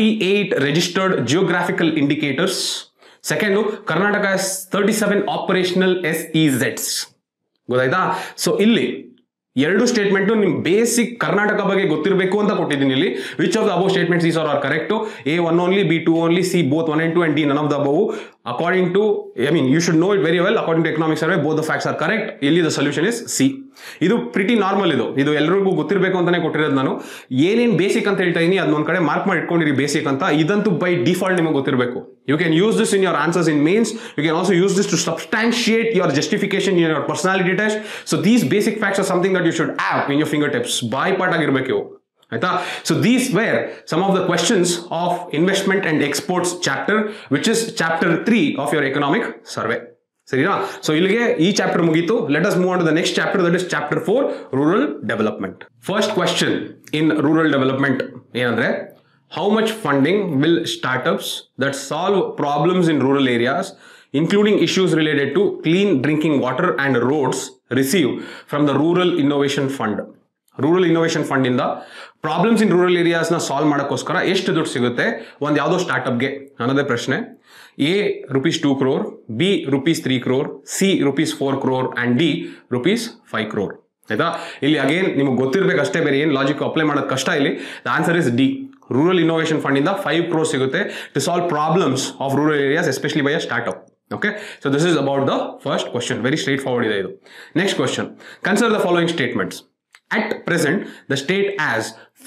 48 registered geographical indicators. Second Karnataka has 37 operational SEZs. ಗೊತ್ತಾಯ್ತಾ so ಇಲ್ಲಿ ಎರಡು statement ನಿಮ್ basic Karnataka ಬಗ್ಗೆ ಗೊತ್ತಿರಬೇಕು ಅಂತ ಕೊಟ್ಟಿದ್ದೀನಿ ಇಲ್ಲಿ which of the above statements is are are correct A one only B two only C both one and two and D none of the above according to I mean you should know it very well according to economic survey both the facts are correct ಇಲ್ಲಿ the solution is C ಇದು pretty normal ಇದು ಇದು ಎಲ್ಲರಿಗೂ ಗೊತ್ತಿರಬೇಕು ಅಂತಾನೆ ಕೊಟ್ಟಿರೋದು ನಾನು ಏನೇನ್ ಬೇಸಿಕ್ ಅಂತ ಹೇಳ್ತಾ ಇದೀನಿ ಅದನ್ನೊಂದ್ ಕಡೆ ಮಾರ್ಕ್ ಮಾಡಿ ಇಟ್ಕೊಂಡಿರಿ ಬೇಸಿಕ್ ಅಂತ ಇದಂತೂ ಬೈ ಡಿಫಾಲ್ಟ್ ನಿಮಗೆ ಗೊತ್ತಿರಬೇಕು you can use this in your answers in mains you can also use this to substantiate your justification in your personality test so these basic facts are something that you should up in your finger fingertips ಬಾಯ್ ಪಾರ್ಟ್ ಆಗಿರ್ಬೇಕು ಇವು ಆಯ್ತಾ so these were some of the questions of investment and exports chapter which is chapter three of your economic survey ಸರಿನಾ so ಇಲ್ಲಿಗೆ ಈ chapter ಮುಗೀತು let us move on the next chapter that is chapter four rural development first question in rural development ಏನಂದ್ರೆ how much funding will startups that solve problems in rural areas including issues related to clean drinking water and roads receive from the rural innovation fund rural innovation fund ಇಂದ problems in rural areas ನ solve ಮಾಡೋಕ್ಕೋಸ್ಕರ ಎಷ್ಟು ದುಡ್ಡು ಸಿಗುತ್ತೆ ಒಂದು ಯಾವುದೋ ಸ್ಟಾರ್ಟ್ಅಪ್ಗೆ ಅನ್ನೋದೇ ಪ್ರಶ್ನೆ A rupees two crore B rupees three crore C rupees four crore and D rupees five crore ಆಯ್ತಾ ಇಲ್ಲಿ ಅಗೇನ್ ನಿಮಗೆ ಗೊತ್ತಿರ್ಬೇಕು ಅಷ್ಟೇ ಬೇರೆ ಏನು ಲಾಜಿಕ್ ಅಪ್ಲೈ ಮಾಡೋದು ಕಷ್ಟ ಇಲ್ಲಿ the answer is D rural innovation fund ಇಂದ ಫೈವ್ ಕ್ರೋರ್ ಸಿಗುತ್ತೆ to solve problems of rural areas especially by a startup Okay, so this is about the first question. Very straightforward. ಇದೆ ಇದು. Next question. Consider the following statements. At present, the state has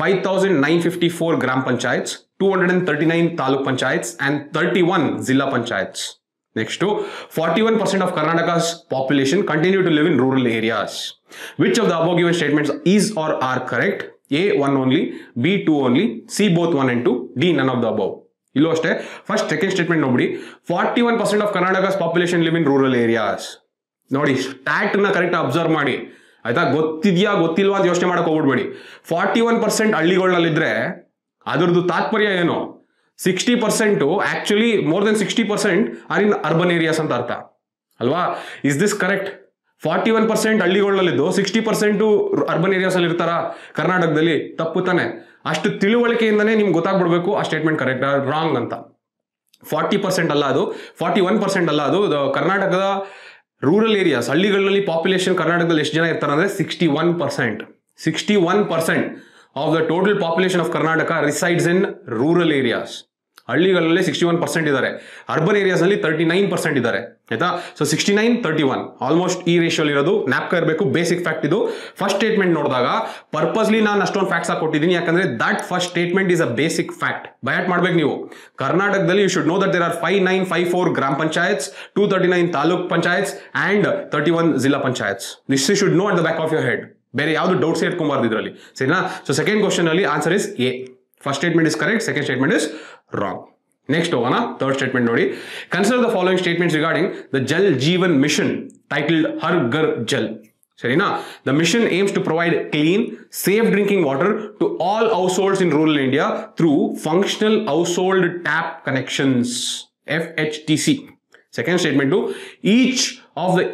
5,954 gram panchayats, 239 taluk panchayats, and 31 zilla panchayats. Next to 41% of Karnataka's population continue to live in rural areas. Which of the above given statements is or are correct? A 1 only, B 2 only, C both 1 and 2, D none of the above. ಇಲ್ಲೂ ಅಷ್ಟೇ first second statement ನೋಡ್ಬಿಡಿ forty one percent of Karnataka's population live in rural areas ನೋಡಿ stat ನ correct observe ಮಾಡಿ ಆಯ್ತಾ ಗೊತ್ತಿದ್ಯಾ ಗೊತ್ತಿಲ್ವಾ ಅಂತ ಯೋಚನೆ ಮಾಡಕ್ ಹೋಗ್ಬಿಡ್ಬೇಡಿ ಫಾರ್ಟಿ ಒನ್ ಪರ್ಸೆಂಟ್ ಹಳ್ಳಿಗಳಲ್ಲಿದ್ರೆ ಅದ್ರದ್ದು ತಾತ್ಪರ್ಯ ಏನು sixty percent actually more than sixty percent are in urban areas ಅಂತ ಅರ್ಥ ಅಲ್ವಾ is this correct forty one percent ಹಳ್ಳಿಗಳಲ್ಲಿದ್ದು ಸಿಕ್ಸ್ಟಿ ಪರ್ಸೆಂಟು ಅರ್ಬನ್ ಏರಿಯಾಸ್ ಅಲ್ಲಿ ಇರ್ತಾರ ಕರ್ನಾಟಕದಲ್ಲಿ ತಪ್ಪು ತಾನೆ ಅಷ್ಟು ತಿಳುವಳಿಕೆಯಿಂದನೇ ನಿಮ್ಗೆ ಗೊತ್ತಾಗ್ಬಿಡ್ಬೇಕು ಆ ಸ್ಟೇಟ್ಮೆಂಟ್ ಕರೆಕ್ಟ್ ರಾಂಗ್ ಅಂತ ಫಾರ್ಟಿ ಪರ್ಸೆಂಟ್ ಅಲ್ಲ ಅದು ಫಾರ್ಟಿ ಒನ್ ಪರ್ಸೆಂಟ್ ಅಲ್ಲ ಅದು ಅದು ಕರ್ನಾಟಕದ ರೂರಲ್ ಏರಿಯಾಸ್ ಹಳ್ಳಿಗಳಲ್ಲಿ ಪಾಪ್ಯುಲೇಷನ್ ಕರ್ನಾಟಕದಲ್ಲಿ ಎಷ್ಟು ಜನ ಇರ್ತಾರೆ ಅಂದ್ರೆ sixty one percent sixty one percent of the total population of Karnataka resides in rural areas ಹಳ್ಳಿಗಳಲ್ಲಿ ಸಿಕ್ಸ್ಟಿ ಒನ್ ಪರ್ಸೆಂಟ್ ಇದ್ದಾರೆ ಅರ್ಬನ್ ಏರಿಯಾಸ್ ನಲ್ಲಿ ತರ್ಟಿ ನೈನ್ ಪರ್ಸೆಂಟ್ ಇದ್ದಾರೆ ಆಯ್ತಾ so sixty nine thirty one almost ಈ ರೇಷಿಯೋ ಇರೋದು ನ್ಯಾಪ್ಕ ಇರಬೇಕು ಬೇಸಿಕ್ ಫ್ಯಾಕ್ಟ್ ಇದು first statement ನೋಡಿದಾಗ ಪರ್ಪಸ್ಲಿ ನಾನು ಅಷ್ಟೊಂದು ಫ್ಯಾಕ್ಟ್ಸ್ ಹಾಕಿ ಕೊಟ್ಟಿದ್ದೀನಿ ಯಾಕಂದ್ರೆ that first statement is a basic fact ಬಯಾಟ್ ಮಾಡ್ಬೇಕು ನೀವು ಕರ್ನಾಟಕದಲ್ಲಿ you should no that there are five nine five four ಗ್ರಾಮ panchayats two thirty nine taluk panchayats and thirty one zilla panchayats this you should know at the back of your head ಬೇರೆ ಯಾವುದು doubts ಇಟ್ಕೊಂಬಾರ್ದು ಇದರಲ್ಲಿ ಸರಿನಾ so second question ಅಲ್ಲಿ answer is A first statement is correct second statement is wrong next ಹೋಗೋಣ third statement ನೋಡಿ consider the following statements regarding the Jal Jeevan mission titled Har Ghar Jal ಸರಿನಾ the mission aims to provide clean safe drinking water to all households in rural India through functional household tap connections F H T C Second statement to each of the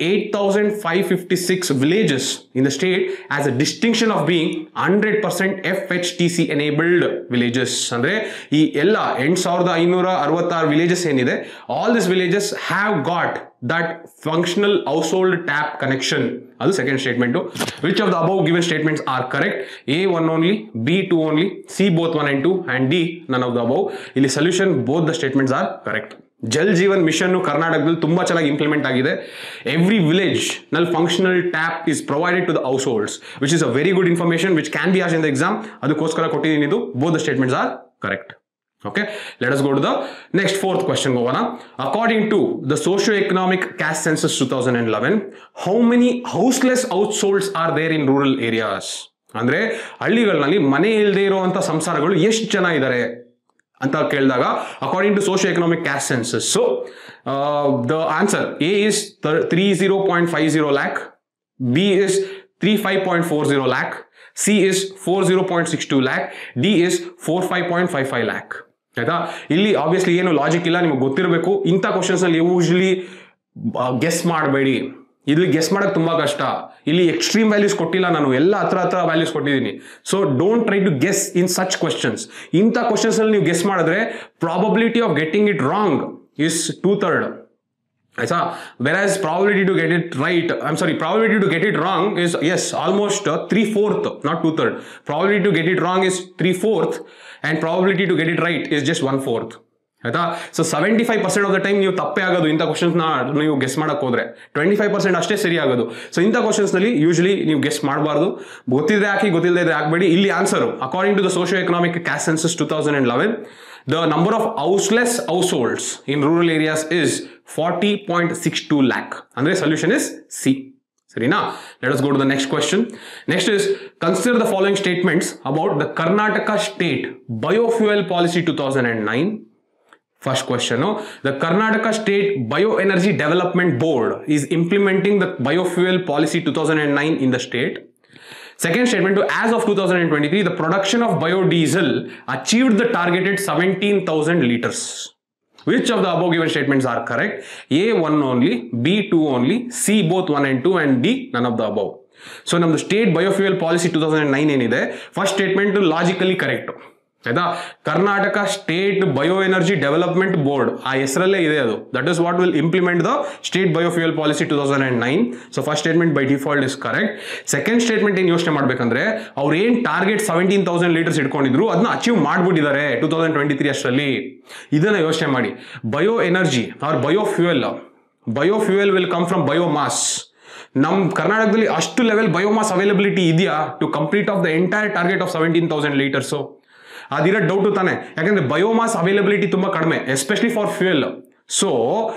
8,556 villages in the state has a distinction of being 100% FHTC enabled villages. ಅಂದ್ರೆ ಈ ಎಲ್ಲ ಎಂಟು ಸಾವಿರದ ಐನೂರ ಅರವತ್ತಾರು villages ಏನಿದೆ all this villages have got that functional household tap connection ಅದು second statement which of the above given statements are correct A one only B two only C both one and two and D none of the above ಇಲ್ಲಿ solution both the statements are correct Jal Jeevan mission ಕರ್ನಾಟಕದಲ್ಲಿ ತುಂಬಾ ಚೆನ್ನಾಗಿ implement ಆಗಿದೆ every village ನಲ್ಲಿ functional tap is provided to the households which is a very good information which can be ಆಸ್ in the exam ಅದಕ್ಕೋಸ್ಕರ ಕೊಟ್ಟಿದ್ದೀನಿ ಇದು both the statements are correct Okay, let us go to the next fourth question. Govana. According to the socio-economic caste census 2011, how many houseless households are there in rural areas? ಅಂದ್ರೆ ಹಳ್ಳಿಗಳಲ್ಲಿ ಮನೆ ಇಲ್ಲದೆ ಇರುವಂತ ಸಂಸಾರಗಳು ಎಷ್ಟು ಜನ ಇದ್ದಾರೆ ಅಂತ ಕೇಳಿದಾಗ according to socio economic caste census so the answer A is three zero point five zero lakh B is three five point four zero lakh C is four zero point six two lakh D is four five point five five lakh ಆಯ್ತಾ ಇಲ್ಲಿ obviously ಏನು logic ಇಲ್ಲ ನಿಮಗೆ ಗೊತ್ತಿರಬೇಕು ಇಂಥ questions ಅಲ್ಲಿ usually guess ಮಾಡಬೇಡಿ ಇಲ್ಲಿ ಗೆಸ್ ಮಾಡಕ್ ತುಂಬಾ ಕಷ್ಟ ಇಲ್ಲಿ ಎಕ್ಸ್ಟ್ರೀಮ್ ವ್ಯಾಲ್ಯೂಸ್ ಕೊಟ್ಟಿಲ್ಲ ನಾನು ಎಲ್ಲ ಹತ್ರ ಹತ್ರ ವ್ಯಾಲ್ಯೂಸ್ ಕೊಟ್ಟಿದ್ದೀನಿ so don't try to guess in such questions ಇಂಥ ಕ್ವಶನ್ಸ್ ಅಲ್ಲಿ ನೀವು ಗೆಸ್ ಮಾಡಿದ್ರೆ probability of getting it wrong is two third ಆಯ್ತಾ versus probability to get it right I'm sorry probability to get it wrong is is almost three fourth not two third probability to get it wrong is three fourth and probability to get it right is just one fourth ಆಯ್ತಾ so seventy five percent of the time ನೀವು ತಪ್ಪೇ ಆಗೋದು ಇಂಥ ಕ್ವಶನ್ಸ್ನ ನೀವು guess ಮಾಡಕ್ ಹೋದ್ರೆ twenty five percent ಅಷ್ಟೇ ಸರಿ ಆಗೋದು ಸೊ ಇಂಥ ಕ್ವಶನ್ಸ್ನಲ್ಲಿ ಯೂಶಲಿ ನೀವು ಗೆಸ್ ಮಾಡಬಾರ್ದು ಗೊತ್ತಿದ್ರೆ ಹಾಕಿ ಗೊತ್ತಿಲ್ಲದೆ ಹಾಕಬೇಡಿ ಇಲ್ಲಿ answer according to the socio economic caste census two thousand and eleven the number of houseless households in rural areas is forty point six two lakh ಅಂದ್ರೆ ಸೊಲ್ಯೂಷನ್ ಇಸ್ ಸಿ ಸರಿನಾ let us go to the next question next is consider the following statements about the karnataka state biofuel policy 2009 First question, no? the Karnataka State Bioenergy Development Board is implementing the biofuel policy 2009 in the state. Second statement, to as of 2023, the production of biodiesel achieved the targeted 17,000 liters. Which of the above given statements are correct? A, 1 only, B, 2 only, C, both 1 and 2, and D, none of the above. So ನಮ್ದು state biofuel policy two thousand nine ಏನಿದೆ first statement logically correct ಆಯ್ತಾ Karnataka state bio energy development board ಆ ಹೆಸರಲ್ಲೇ ಇದೆ ಅದು that is what will implement the state biofuel policy two thousand and nine so first statement by default is correct second statement ಏನು ಯೋಚನೆ ಮಾಡ್ಬೇಕಂದ್ರೆ ಅವ್ರು ಏನ್ ಟಾರ್ಗೆಟ್ ಸೆವೆಂಟೀನ್ ತೌಸಂಡ್ ಲೀಟರ್ಸ್ ಇಟ್ಕೊಂಡಿದ್ರು ಅದನ್ನ ಅಚೀವ್ ಮಾಡ್ಬಿಟ್ಟಿದ್ದಾರೆ ಟೂ ತೌಸಂಡ್ ಟ್ವೆಂಟಿ ತ್ರೀ ಅಷ್ಟರಲ್ಲಿ ಇದನ್ನ ಯೋಚನೆ ಮಾಡಿ bio energy or bio fuel bio fuel will come from biomass ನಮ್ ಕರ್ನಾಟಕದಲ್ಲಿ ಅಷ್ಟು ಲೆವೆಲ್ ಬಯೋಮಾಸ್ ಅವೈಲಬಿಲಿಟಿ ಇದೆಯಾ to complete of the entire target of seventeen thousand litres ಅದಿರೋ ಡೌಟು ತಾನೆ ಯಾಕಂದ್ರೆ ಬಯೋಮಾಸ್ ಅವೈಲಬಿಲಿಟಿ ತುಂಬಾ ಕಡಿಮೆ ಎಸ್ಪೆಷಲಿ ಫಾರ್ ಫ್ಯೂಯಲ್ ಸೊ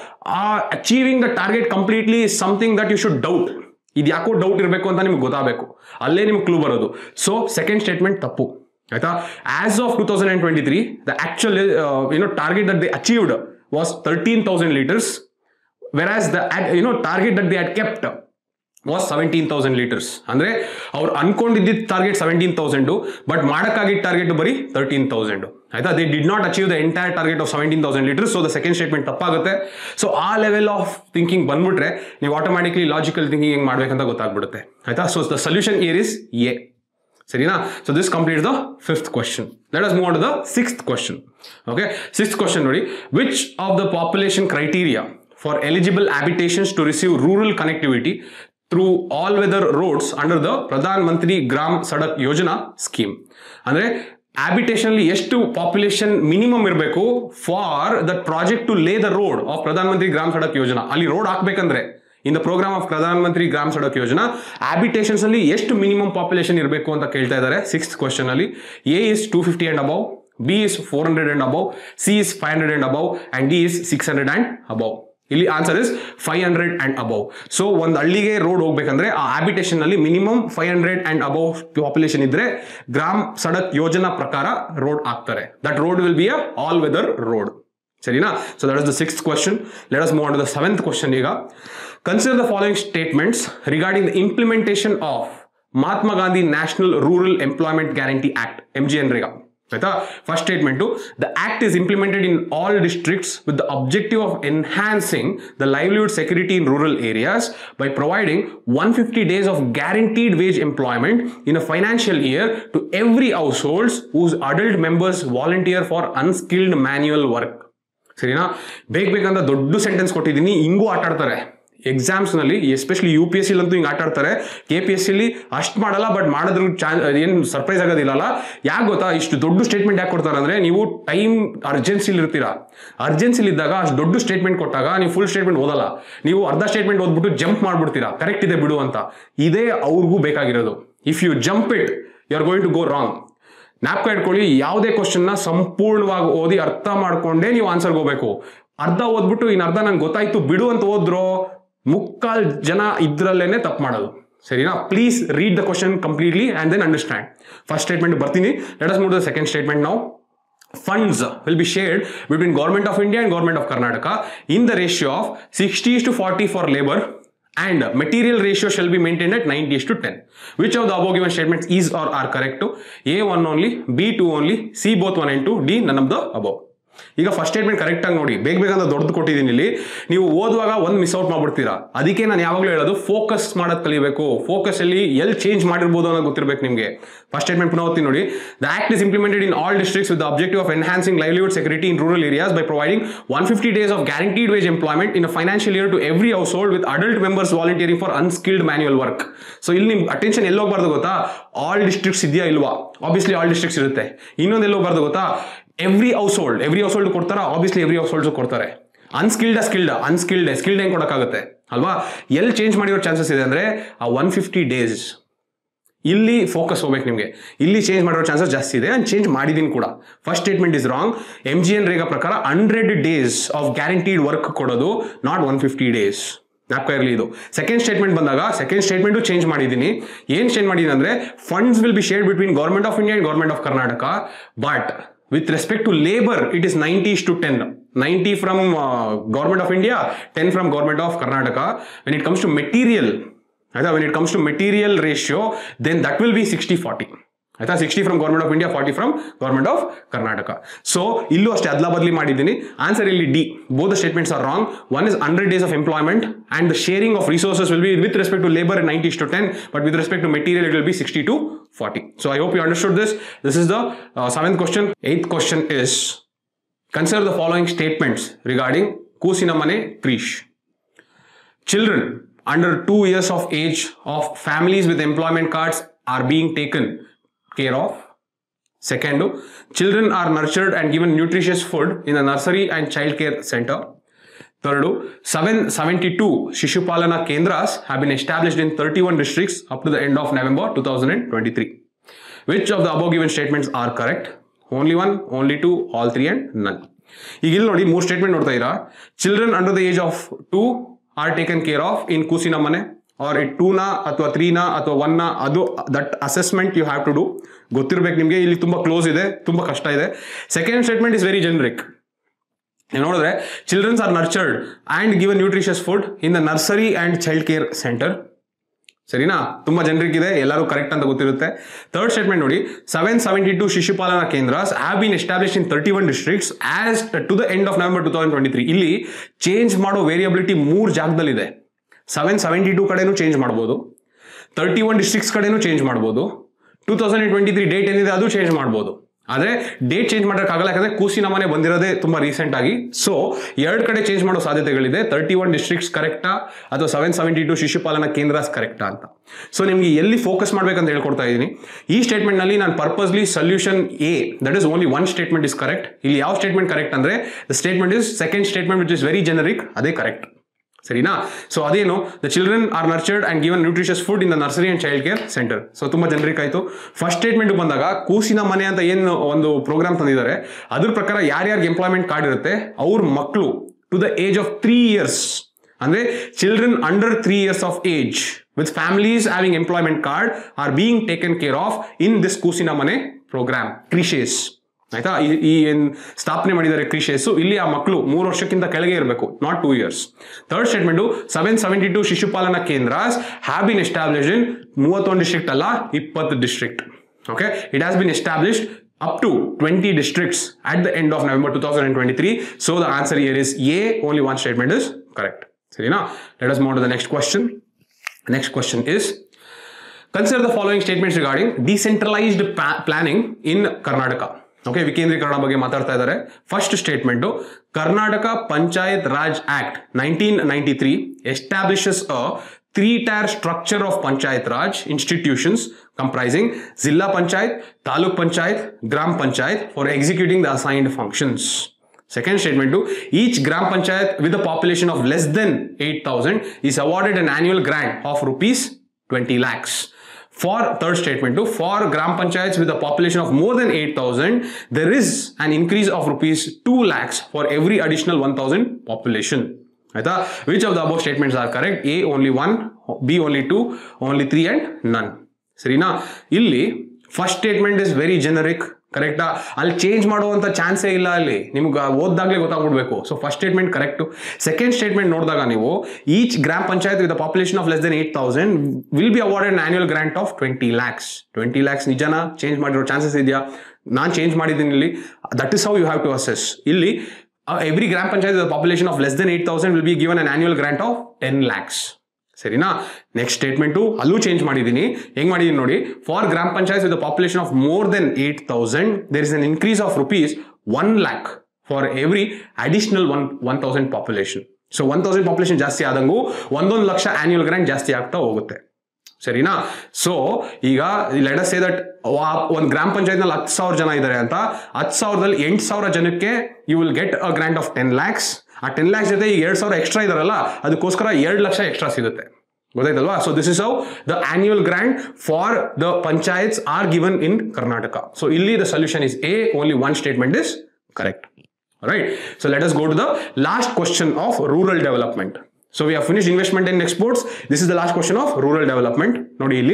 ಆ achieving the target completely something that you should doubt ಇದು ಯಾಕೋ ಡೌಟ್ ಇರಬೇಕು ಅಂತ ನಿಮ್ಗೆ ಗೊತ್ತಾಗಬೇಕು ಅಲ್ಲೇ ನಿಮ್ಗೆ ಕ್ಲೂ ಬರೋದು ಸೊ ಸೆಕೆಂಡ್ ಸ್ಟೇಟ್ಮೆಂಟ್ ತಪ್ಪು ಆಯ್ತಾ as of two thousand and twenty three the actual you know target that they achieved was thirteen thousand litres versus the you know target that they had kept was seventeen thousand litres ಅಂದ್ರೆ ಅವ್ರು ಅನ್ಕೊಂಡಿದ್ದ target seventeen thousand but ಮಾಡಕ್ಕಾಗಿದ್ದ target ಬರೀ thirteen thousand ಆಯ್ತಾ they did not achieve the entire target of seventeen thousand litres so the second statement ತಪ್ಪಾಗುತ್ತೆ so ಆ level of thinking ಬಂದ್ಬಿಟ್ರೆ ನೀವು ಆಟೋಮ್ಯಾಟಿಕ್ಲಿ ಲಾಜಿಕಲ್ ಥಿಂಕಿಂಗ್ ಹೆಂಗ್ ಮಾಡ್ಬೇಕಂತ ಗೊತ್ತಾಗ್ಬಿಡುತ್ತೆ ಆಯ್ತಾ so the solution here is A ಸರಿನಾ so this complete the fifth question let us move the sixth question okay sixth question ನೋಡಿ which of the population criteria for eligible habitations to receive rural connectivity through all weather roads under the Pradhan Mantri Gram Sadak Yojana scheme ಅಂದ್ರೆ habitation ಅಲ್ಲಿ ಎಷ್ಟು population minimum ಇರಬೇಕು for the project to lay the road of ಪ್ರಧಾನ ಮಂತ್ರಿ ಗ್ರಾಮ್ ಸಡಕ್ ಯೋಜನಾ ಅಲ್ಲಿ road ಹಾಕ್ಬೇಕಂದ್ರೆ in the programme of ಪ್ರಧಾನ ಮಂತ್ರಿ ಗ್ರಾಮ್ ಸಡಕ್ ಯೋಜನಾ ಹ್ಯಾಬಿಟೇಷನ್ಸ್ ಅಲ್ಲಿ ಎಷ್ಟು ಮಿನಿಮಮ್ ಪಾಪ್ಯುಲೇಷನ್ ಇರಬೇಕು ಅಂತ ಕೇಳ್ತಾ ಇದ್ದಾರೆ ಸಿಕ್ಸ್ ಕ್ವಶನ್ ಅಲ್ಲಿ A is two fifty and above B is four hundred and above C is five hundred and above and D is six hundred and above ಇಲ್ಲಿ answer is five hundred and above so ಒಂದು ಹಳ್ಳಿಗೆ road ಹೋಗ್ಬೇಕಂದ್ರೆ ಆ habitation ನಲ್ಲಿ minimum five hundred and above population ಇದ್ರೆ ಗ್ರಾಮ್ ಸಡಕ್ ಯೋಜನಾ ಪ್ರಕಾರ road ಹಾಕ್ತಾರೆ that road will be a all weather road ಸರಿನಾ so that is the six question let us move on the seventh question ಈಗ consider the following statements regarding the implementation of Mahatma Gandhi national rural employment guarantee act M G NREGA ಆಯ್ತಾ first statement the act is implemented in all districts with the objective of enhancing the livelihood security in rural areas by providing one fifty days of guaranteed wage employment in a financial year to every households whose adult members volunteer for unskilled manual work ಸರಿನಾ ಬೇಗ ಬೇಕಂತ ದೊಡ್ಡ sentence ಕೊಟ್ಟಿದ್ದೀನಿ ಹಿಂಗೂ ಆಟ ಆಡ್ತಾರೆ exams ನಲ್ಲಿ especially U P S C ಅಂತೂ ಹಿಂಗೆ ಆಟ ಆಡ್ತಾರೆ ಕೆ ಪಿ ಎಸ್ ಸಿಲಿ ಅಷ್ಟು ಮಾಡಲ್ಲ ಬಟ್ ಮಾಡಿದ್ರು ಚಾನ್ ಏನು ಸರ್ಪ್ರೈಸ್ ಆಗೋದಿಲ್ಲಲ್ಲ ಯಾಕೆ ಗೊತ್ತಾ ಇಷ್ಟು ದೊಡ್ಡ ಸ್ಟೇಟ್ಮೆಂಟ್ ಯಾಕೆ ಕೊಡ್ತಾರೆ ಅಂದ್ರೆ ನೀವು ಟೈಮ್ ಅರ್ಜೆನ್ಸಿಲಿ ಇರ್ತೀರಾ ಅರ್ಜೆನ್ಸಿಲಿ ಇದ್ದಾಗ ಅಷ್ಟು ದೊಡ್ಡ ಸ್ಟೇಟ್ಮೆಂಟ್ ಕೊಟ್ಟಾಗ ನೀವು ಫುಲ್ ಸ್ಟೇಟ್ಮೆಂಟ್ ಓದಲ್ಲ ನೀವು ಅರ್ಧ ಸ್ಟೇಟ್ಮೆಂಟ್ ಓದ್ಬಿಟ್ಟು ಜಂಪ್ ಮಾಡ್ಬಿಡ್ತೀರಾ ಕರೆಕ್ಟ್ ಇದೆ ಬಿಡು ಅಂತ ಇದೇ ಅವ್ರಿಗೂ ಬೇಕಾಗಿರೋದು if you jump it you are going to go wrong ನ್ಯಾಪ್ಕ ಇಟ್ಕೊಳ್ಳಿ ಯಾವುದೇ ಕ್ವಶನ್ನ ಸಂಪೂರ್ಣವಾಗಿ ಓದಿ ಅರ್ಥ ಮಾಡ್ಕೊಂಡೇ ನೀವು ಆನ್ಸರ್ಗೆ ಹೋಗ್ಬೇಕು ಅರ್ಧ ಓದ್ಬಿಟ್ಟು ಇನ್ನು ಅರ್ಧ ನಂಗೆ ಗೊತ್ತಾಯ್ತು ಬಿಡು ಅಂತ ಓದ್ರೋ ಮುಕ್ಕಾಲ್ ಜನ ಇದ್ರಲ್ಲೇನೆ ತಪ್ಪು ಮಾಡೋದು ಸರಿನಾ please read the question completely and then understand first statement ಬರ್ತೀನಿ ಲೆಟ್ ಅಸ್ ನೋಡ್ ದ ಸೆಕೆಂಡ್ ಸ್ಟೇಟ್ಮೆಂಟ್ ನಾವು funds will be shared between government of india and government of karnataka in the ratio of 60 is to 40 for labor and material ratio shall be maintained at 90 is to 10 which of the above given statements is or are correct to a1 only b2 only c both 1 and 2 d none of the above ಈಗ first statement correct ಆಗಿ ನೋಡಿ ಬೇಗ ಬೇಗ ಅಂತ ದೊಡ್ಡದು ಕೊಟ್ಟಿದ್ದೀನಿ ಇಲ್ಲಿ ನೀವು ಓದುವಾಗ ಒಂದು ಮಿಸ್ ಔಟ್ ಮಾಡ್ಬಿಡ್ತೀರಾ ಅದಕ್ಕೆ ನಾನು ಯಾವಾಗಲೂ ಹೇಳೋದು ಫೋಕಸ್ ಮಾಡೋದು ಕಲಿಬೇಕು ಫೋಕಸ್ ಅಲ್ಲಿ ಎಲ್ಲಿ ಚೇಂಜ್ ಮಾಡಿರ್ಬೋದು ಅನ್ನೋದು ಗೊತ್ತಿರಬೇಕು ನಿಮಗೆ ಫಸ್ಟ್ ಸ್ಟೇಟ್ಮೆಂಟ್ ಪುನಃ ಓದ್ತೀನಿ ನೋಡಿ the act is implemented in all districts with objective of enhancing livelihood security in rural areas by providing one fifty days of guaranteed wage employment in financial year to every household with adult members volunteering for unskilled manual work so ಇಲ್ಲಿ ನಿಮ್ attention ಎಲ್ಲೋಗ್ಬಾರ್ದು ಗೊತ್ತಾ all districts ಇದೆಯಾ ಇಲ್ವಾ obviously all districts ಇರುತ್ತೆ ಇನ್ನೊಂದು ಎಲ್ಲೋಗ್ಬಾರ್ದು ಗೊತ್ತಾ every household every household ಕೊಡ್ತಾರಾ ಆಬ್ವಿಯಸ್ಲಿ ಎವ್ರಿ ಹೌಸ್ ಹೋಲ್ಡ್ ಕೊಡ್ತಾರೆ ಅನ್ಸ್ಕಿಲ್ಡ್ ಸ್ಕಿಲ್ಡ್ ಅನ್ಸ್ಕಿಲ್ಡ್ ಸ್ಕಿಲ್ಡ್ ಹೆಂಗ್ ಕೊಡಕ್ಕಾಗುತ್ತೆ ಅಲ್ವಾ ಎಲ್ಲಿ ಚೇಂಜ್ ಮಾಡಿರೋ ಚಾನ್ಸಸ್ ಇದೆ ಅಂದ್ರೆ ಆ ಒನ್ ಫಿಫ್ಟಿ ಡೇಸ್ ಇಲ್ಲಿ ಫೋಕಸ್ ಹೋಗ್ಬೇಕು ನಿಮಗೆ ಇಲ್ಲಿ ಚೇಂಜ್ ಮಾಡಿರೋ ಚಾನ್ಸಸ್ ಜಾಸ್ತಿ ಇದೆ ಅಂಡ್ ಚೇಂಜ್ ಮಾಡಿದೀನಿ ಕೂಡ first statement is wrong M G NREGA ಪ್ರಕಾರ hundred days of guaranteed work ಕೊಡೋದು ನಾಟ್ ಒನ್ ಫಿಫ್ಟಿ ಡೇಸ್ ಜ್ಞಾಪಕ ಇರಲಿ ಇದು ಸೆಕೆಂಡ್ ಸ್ಟೇಟ್ಮೆಂಟ್ ಬಂದಾಗ ಸೆಕೆಂಡ್ ಸ್ಟೇಟ್ಮೆಂಟು ಚೇಂಜ್ ಮಾಡಿದ್ದೀನಿ ಏನು ಚೇಂಜ್ ಮಾಡಿದ್ದೀನಿ ಅಂದ್ರೆ funds will be shared between government of India and government of Karnataka but with respect to labor it is 90 is to 10 90 from uh, government of india 10 from government of karnataka when it comes to material ಆಯ್ತಾ when it comes to material ratio then that will be 60 40 ಆಯ್ತಾ sixty from government of India forty from government of Karnataka so ಇಲ್ಲೂ ಅಷ್ಟೇ ಅದ್ಲ ಬದಲಿ ಮಾಡಿದ್ದೀನಿ answer ಇಲ್ಲಿ D both statements are wrong one is hundred days of employment and the sharing of resources will be with respect to labour ninety to ten but with respect to material it will be sixty to forty so I hope you understood this this is the seventh question eighth question is consider the following statements regarding ಕೂಸಿನ ಮನೆ creche Children under two years of age of families with employment cards are being taken care of. Second, children are nurtured and given nutritious food in a nursery and child care center. Third, 772 Shishupalana Kendras have been established in 31 districts up to the end of November 2023. Which of the above given statements are correct? Only one, only two, all three and none. ಈಗ ಇಲ್ಲಿ ನೋಡಿ ಮೂರು statement ನೋಡ್ತಾ ಇದ್ದೀರಾ children under the age of two are taken care of in Koosina Mane or it ಟೂನಾ ಅಥವಾ ತ್ರೀನಾ ಅಥವಾ ಒನ್ನ ಅದು that assessment you have to do ಗೊತ್ತಿರ್ಬೇಕು ನಿಮಗೆ ಇಲ್ಲಿ ತುಂಬಾ ಕ್ಲೋಸ್ ಇದೆ ತುಂಬಾ ಕಷ್ಟ ಇದೆ second statement is very generic ನೀವು ನೋಡಿದ್ರೆ childrens are nurtured and given nutritious food in the nursery and child care centre ಸರಿನಾ ತುಂಬಾ ಜನರಿಗಿದೆ ಎಲ್ಲರೂ ಕರೆಕ್ಟ್ ಅಂತ ಗೊತ್ತಿರುತ್ತೆ ಥರ್ಡ್ ಸ್ಟೇಟ್ಮೆಂಟ್ ನೋಡಿ ಸೆವೆನ್ ಸೆವೆಂಟಿ ಟು ಶಿಶುಪಾಲನಾ ಕೇಂದ್ರಸ್ have been establish in thirty one districts as to the end of November two thousand twenty three ಇಲ್ಲಿ ಚೇಂಜ್ ಮಾಡೋ ವೇರಿಯಬಿಲಿಟಿ ಮೂರು ಜಾಗದಲ್ಲಿದೆ ಸೆವೆನ್ ಸೆವೆಂಟಿ ಟೂ ಕಡೆನೂ ಚೇಂಜ್ ಮಾಡ್ಬೋದು ತರ್ಟಿ ಒನ್ ಡಿಸ್ಟ್ರಿಕ್ಟ್ಸ್ ಕಡೆನೂ ಚೇಂಜ್ ಮಾಡ್ಬೋದು two thousand twenty three date ಏನಿದೆ ಅದು ಚೇಂಜ್ ಮಾಡ್ಬೋದು ಆದರೆ ಡೇಟ್ ಚೇಂಜ್ ಮಾಡೋಕ್ಕಾಗಲ್ಲ ಯಾಕಂದ್ರೆ ಕೂಸಿನ ಮನೆ ಬಂದಿರೋದೇ ತುಂಬಾ ರೀಸೆಂಟ್ ಆಗಿ ಸೊ ಎರಡು ಕಡೆ ಚೇಂಜ್ ಮಾಡೋ ಸಾಧ್ಯತೆಗಳಿದೆ ತರ್ಟಿ ಒನ್ ಡಿಸ್ಟ್ರಿಕ್ಟ್ಸ್ ಕರೆಕ್ಟಾ ಅಥವಾ ಸೆವೆನ್ ಸೆವೆಂಟಿ ಟು ಶಿಶುಪಾಲನಾ ಕೇಂದ್ರಸ್ ಕರೆಕ್ಟಾ ಅಂತ ಸೊ ನಿಮ್ಗೆ ಎಲ್ಲಿ ಫೋಕಸ್ ಮಾಡ್ಬೇಕಂತ ಹೇಳ್ಕೊಡ್ತಾ ಇದ್ದೀನಿ ಈ ಸ್ಟೇಟ್ಮೆಂಟ್ ನಲ್ಲಿ ನಾನು purposely solution A that is only one statement is correct ಇಲ್ಲಿ ಯಾವ ಸ್ಟೇಟ್ಮೆಂಟ್ ಕರೆಕ್ಟ್ ಅಂದ್ರೆ the statement is second statement which is very generic ಅದೇ ಕರೆಕ್ಟ್ ಸರಿನಾ ಸೊ ಅದೇನು the children are nurtured and given nutritious food in the nursery and child care centre so ತುಂಬಾ generic ಆಯ್ತು first statement ಬಂದಾಗ ಕೂಸಿನ ಮನೆ ಅಂತ ಏನು ಒಂದು ಪ್ರೋಗ್ರಾಮ್ ತಂದಿದ್ದಾರೆ ಅದ್ರ ಪ್ರಕಾರ ಯಾರ್ಯಾರಿಗೆ ಎಂಪ್ಲಾಯ್ಮೆಂಟ್ ಕಾರ್ಡ್ ಇರುತ್ತೆ ಅವ್ರ ಮಕ್ಕಳು to the age of three years ಅಂದ್ರೆ children under three years of age with families having employment card are being taken care of in this Koosina Mane program ಕ್ರಿಶೇಸ್ ಆಯ್ತಾ ಈ ಈ ಏನ್ ಸ್ಥಾಪನೆ ಮಾಡಿದ್ದಾರೆ ಕ್ರಿಶೇಸ್ ಇಲ್ಲಿ ಆ ಮಕ್ಕಳು ಮೂರು ವರ್ಷಕ್ಕಿಂತ ಕೆಳಗೆ ಇರಬೇಕು not two years third statement seven seventy two ಶಿಶುಪಾಲನಾ ಕೇಂದ್ರಸ್ ಹ್ಯಾವ್ ಬಿನ್ ಎಸ್ಟಾಬ್ಲಿಷ್ ಇನ್ ಮೂವತ್ತೊಂದು ಡಿಸ್ಟ್ರಿಕ್ಟ್ ಅಲ್ಲ ಇಪ್ಪತ್ತು district okay it has been established up to 20 districts at the end of November 2023. So the answer here is A, only one statement is correct. So, now, let us move on to the next question. Next question is Consider the following statements regarding decentralized pa- planning in Karnataka. Okay ವಿಕೇಂದ್ರೀಕರಣ ಬಗ್ಗೆ ಮಾತಾಡ್ತಾ ಇದ್ದಾರೆ first statement Karnataka panchayat Raj act nineteen ninety three establishes a three tier structure of panchayat Raj institutions comprising zilla panchayat taluk panchayat grama panchayat for executing the assigned functions Second statement to each gram panchayat with a population of less than 8,000 is awarded an annual grant of rupees 20 lakhs. For third statement to for gram panchayats with a population of more than 8,000, there is an increase of rupees 2 lakhs for every additional 1,000 population. ಆಯ್ತಾ which of the above statements are correct A only one B only two only three and none ಸರಿನಾ ಇಲ್ಲಿ first statement is very generic ಕರೆಕ್ಟಾ ಅಲ್ಲಿ change ಮಾಡುವಂತ ಚಾನ್ಸೇ ಇಲ್ಲ ಅಲ್ಲಿ ನಿಮ್ಗೆ ಓದ್ದಾಗಲೇ ಗೊತ್ತಾಗ್ಬಿಡ್ಬೇಕು ಸೊ first statement correct second statement ನೋಡಿದಾಗ ನೀವು each grama panchayat with population of less than eight thousand will be awarded annual grant of twenty lakhs twenty lakhs ನಿಜನ ಚೇಂಜ್ ಮಾಡಿರೋ ಚಾನ್ಸಸ್ ಇದೆಯಾ ನಾನು ಚೇಂಜ್ ಮಾಡಿದ್ದೀನಿ ಇಲ್ಲಿ that is how you have to assess ಇಲ್ಲಿ every grama panchayat population of less than eight thousand will be given an annual grant of ten lakhs ಸರಿನಾ next statement ಅಲ್ಲೂ change ಮಾಡಿದ್ದೀನಿ ಹೆಂಗ್ ಮಾಡಿದೀನಿ ನೋಡಿ for grama panchayat with population of more than eight thousand there is an increase of rupees one lakh for every additional one one thousand population so one thousand population ಜಾಸ್ತಿ ಆದಂಗೂ ಒಂದೊಂದು lakh annual grant ಜಾಸ್ತಿ ಆಗ್ತಾ ಹೋಗುತ್ತೆ ಸರಿನಾ ಸೊ ಈಗ ಲೆಟ್ ಸೇ ದಟ್ ಒಂದು ಗ್ರಾಮ ಪಂಚಾಯತ್ ನಲ್ಲಿ ಹತ್ತು ಸಾವಿರ ಜನ ಇದ್ದಾರೆ ಅಂತ ಹತ್ತು ಸಾವಿರದಲ್ಲಿ ಎಂಟು ಸಾವಿರ ಜನಕ್ಕೆ you will get a grant of ten lakhs ಆ ಟೆನ್ ಲ್ಯಾಕ್ಸ್ ಜೊತೆ ಈಗ ಎರಡು ಸಾವಿರ ಎಕ್ಸ್ಟ್ರಾ ಇದಾರಲ್ಲ ಅದಕ್ಕೋಸ್ಕರ ಎರಡು ಲಕ್ಷ ಎಕ್ಸ್ಟ್ರಾ ಸಿಗುತ್ತೆ ಗೊತ್ತಾಯ್ತಲ್ವಾ so this is how the annual grant for the panchayats are given in Karnataka so ಇಲ್ಲಿ the solution is A only one statement is correct right so let us go to the last question of rural development so we have finish investment in exports this is the last question of rural development ನೋಡಿ ಇಲ್ಲಿ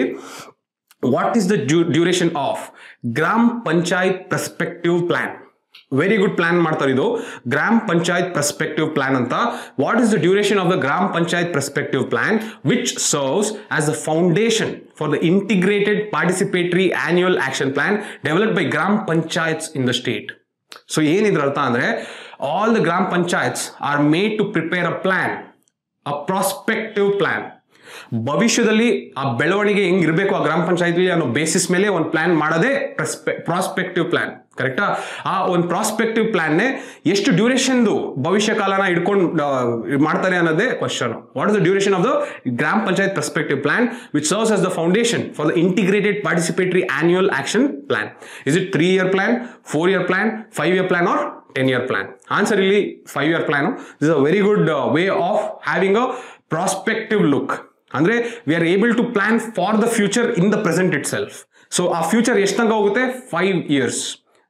what is the duration of gram panchayat perspective plan very good plan ಮಾಡ್ತಾರೆ ಇದು gram panchayat perspective plan ಅಂತ what is the duration of the gram panchayat perspective plan which serves as the foundation for the integrated participatory annual action plan develop by gram panchayats in the state so ಏನಿದ್ರ ಅರ್ಥ ಅಂದ್ರೆ all the gram panchayats are made to prepare a plan a prospective plan ಭವಿಷ್ಯದಲ್ಲಿ ಆ ಬೆಳವಣಿಗೆ ಹೆಂಗಿರ್ಬೇಕು ಆ ಗ್ರಾಮ ಪಂಚಾಯತ್ ಅನ್ನೋ ಬೇಸಿಸ್ ಮೇಲೆ ಒಂದು ಪ್ಲಾನ್ ಮಾಡೋದೇ ಪ್ರಾಸ್ಪೆಕ್ಟಿವ್ ಪ್ಲಾನ್ ಕರೆಕ್ಟಾ ಆ ಒಂದು ಪ್ರಾಸ್ಪೆಕ್ಟಿವ್ ಪ್ಲಾನ್ನೇ ಎಷ್ಟು ಡ್ಯೂರೇಷನ್ದು ಭವಿಷ್ಯ ಕಾಲನ ಇಟ್ಕೊಂಡು ಮಾಡ್ತಾರೆ ಅನ್ನೋದೇ question what is the duration of the grama panchayat perspective plan which serves as the foundation for the integrated participatory annual action plan is it three year plan four year plan five year plan or ten year plan answer ಇಲ್ಲಿ five year plan this a very good way of having a prospective look ಅಂದ್ರೆ we are able to plan for the future in the present it self so ಆ future ಎಷ್ಟು ತನಕ ಹೋಗುತ್ತೆ five years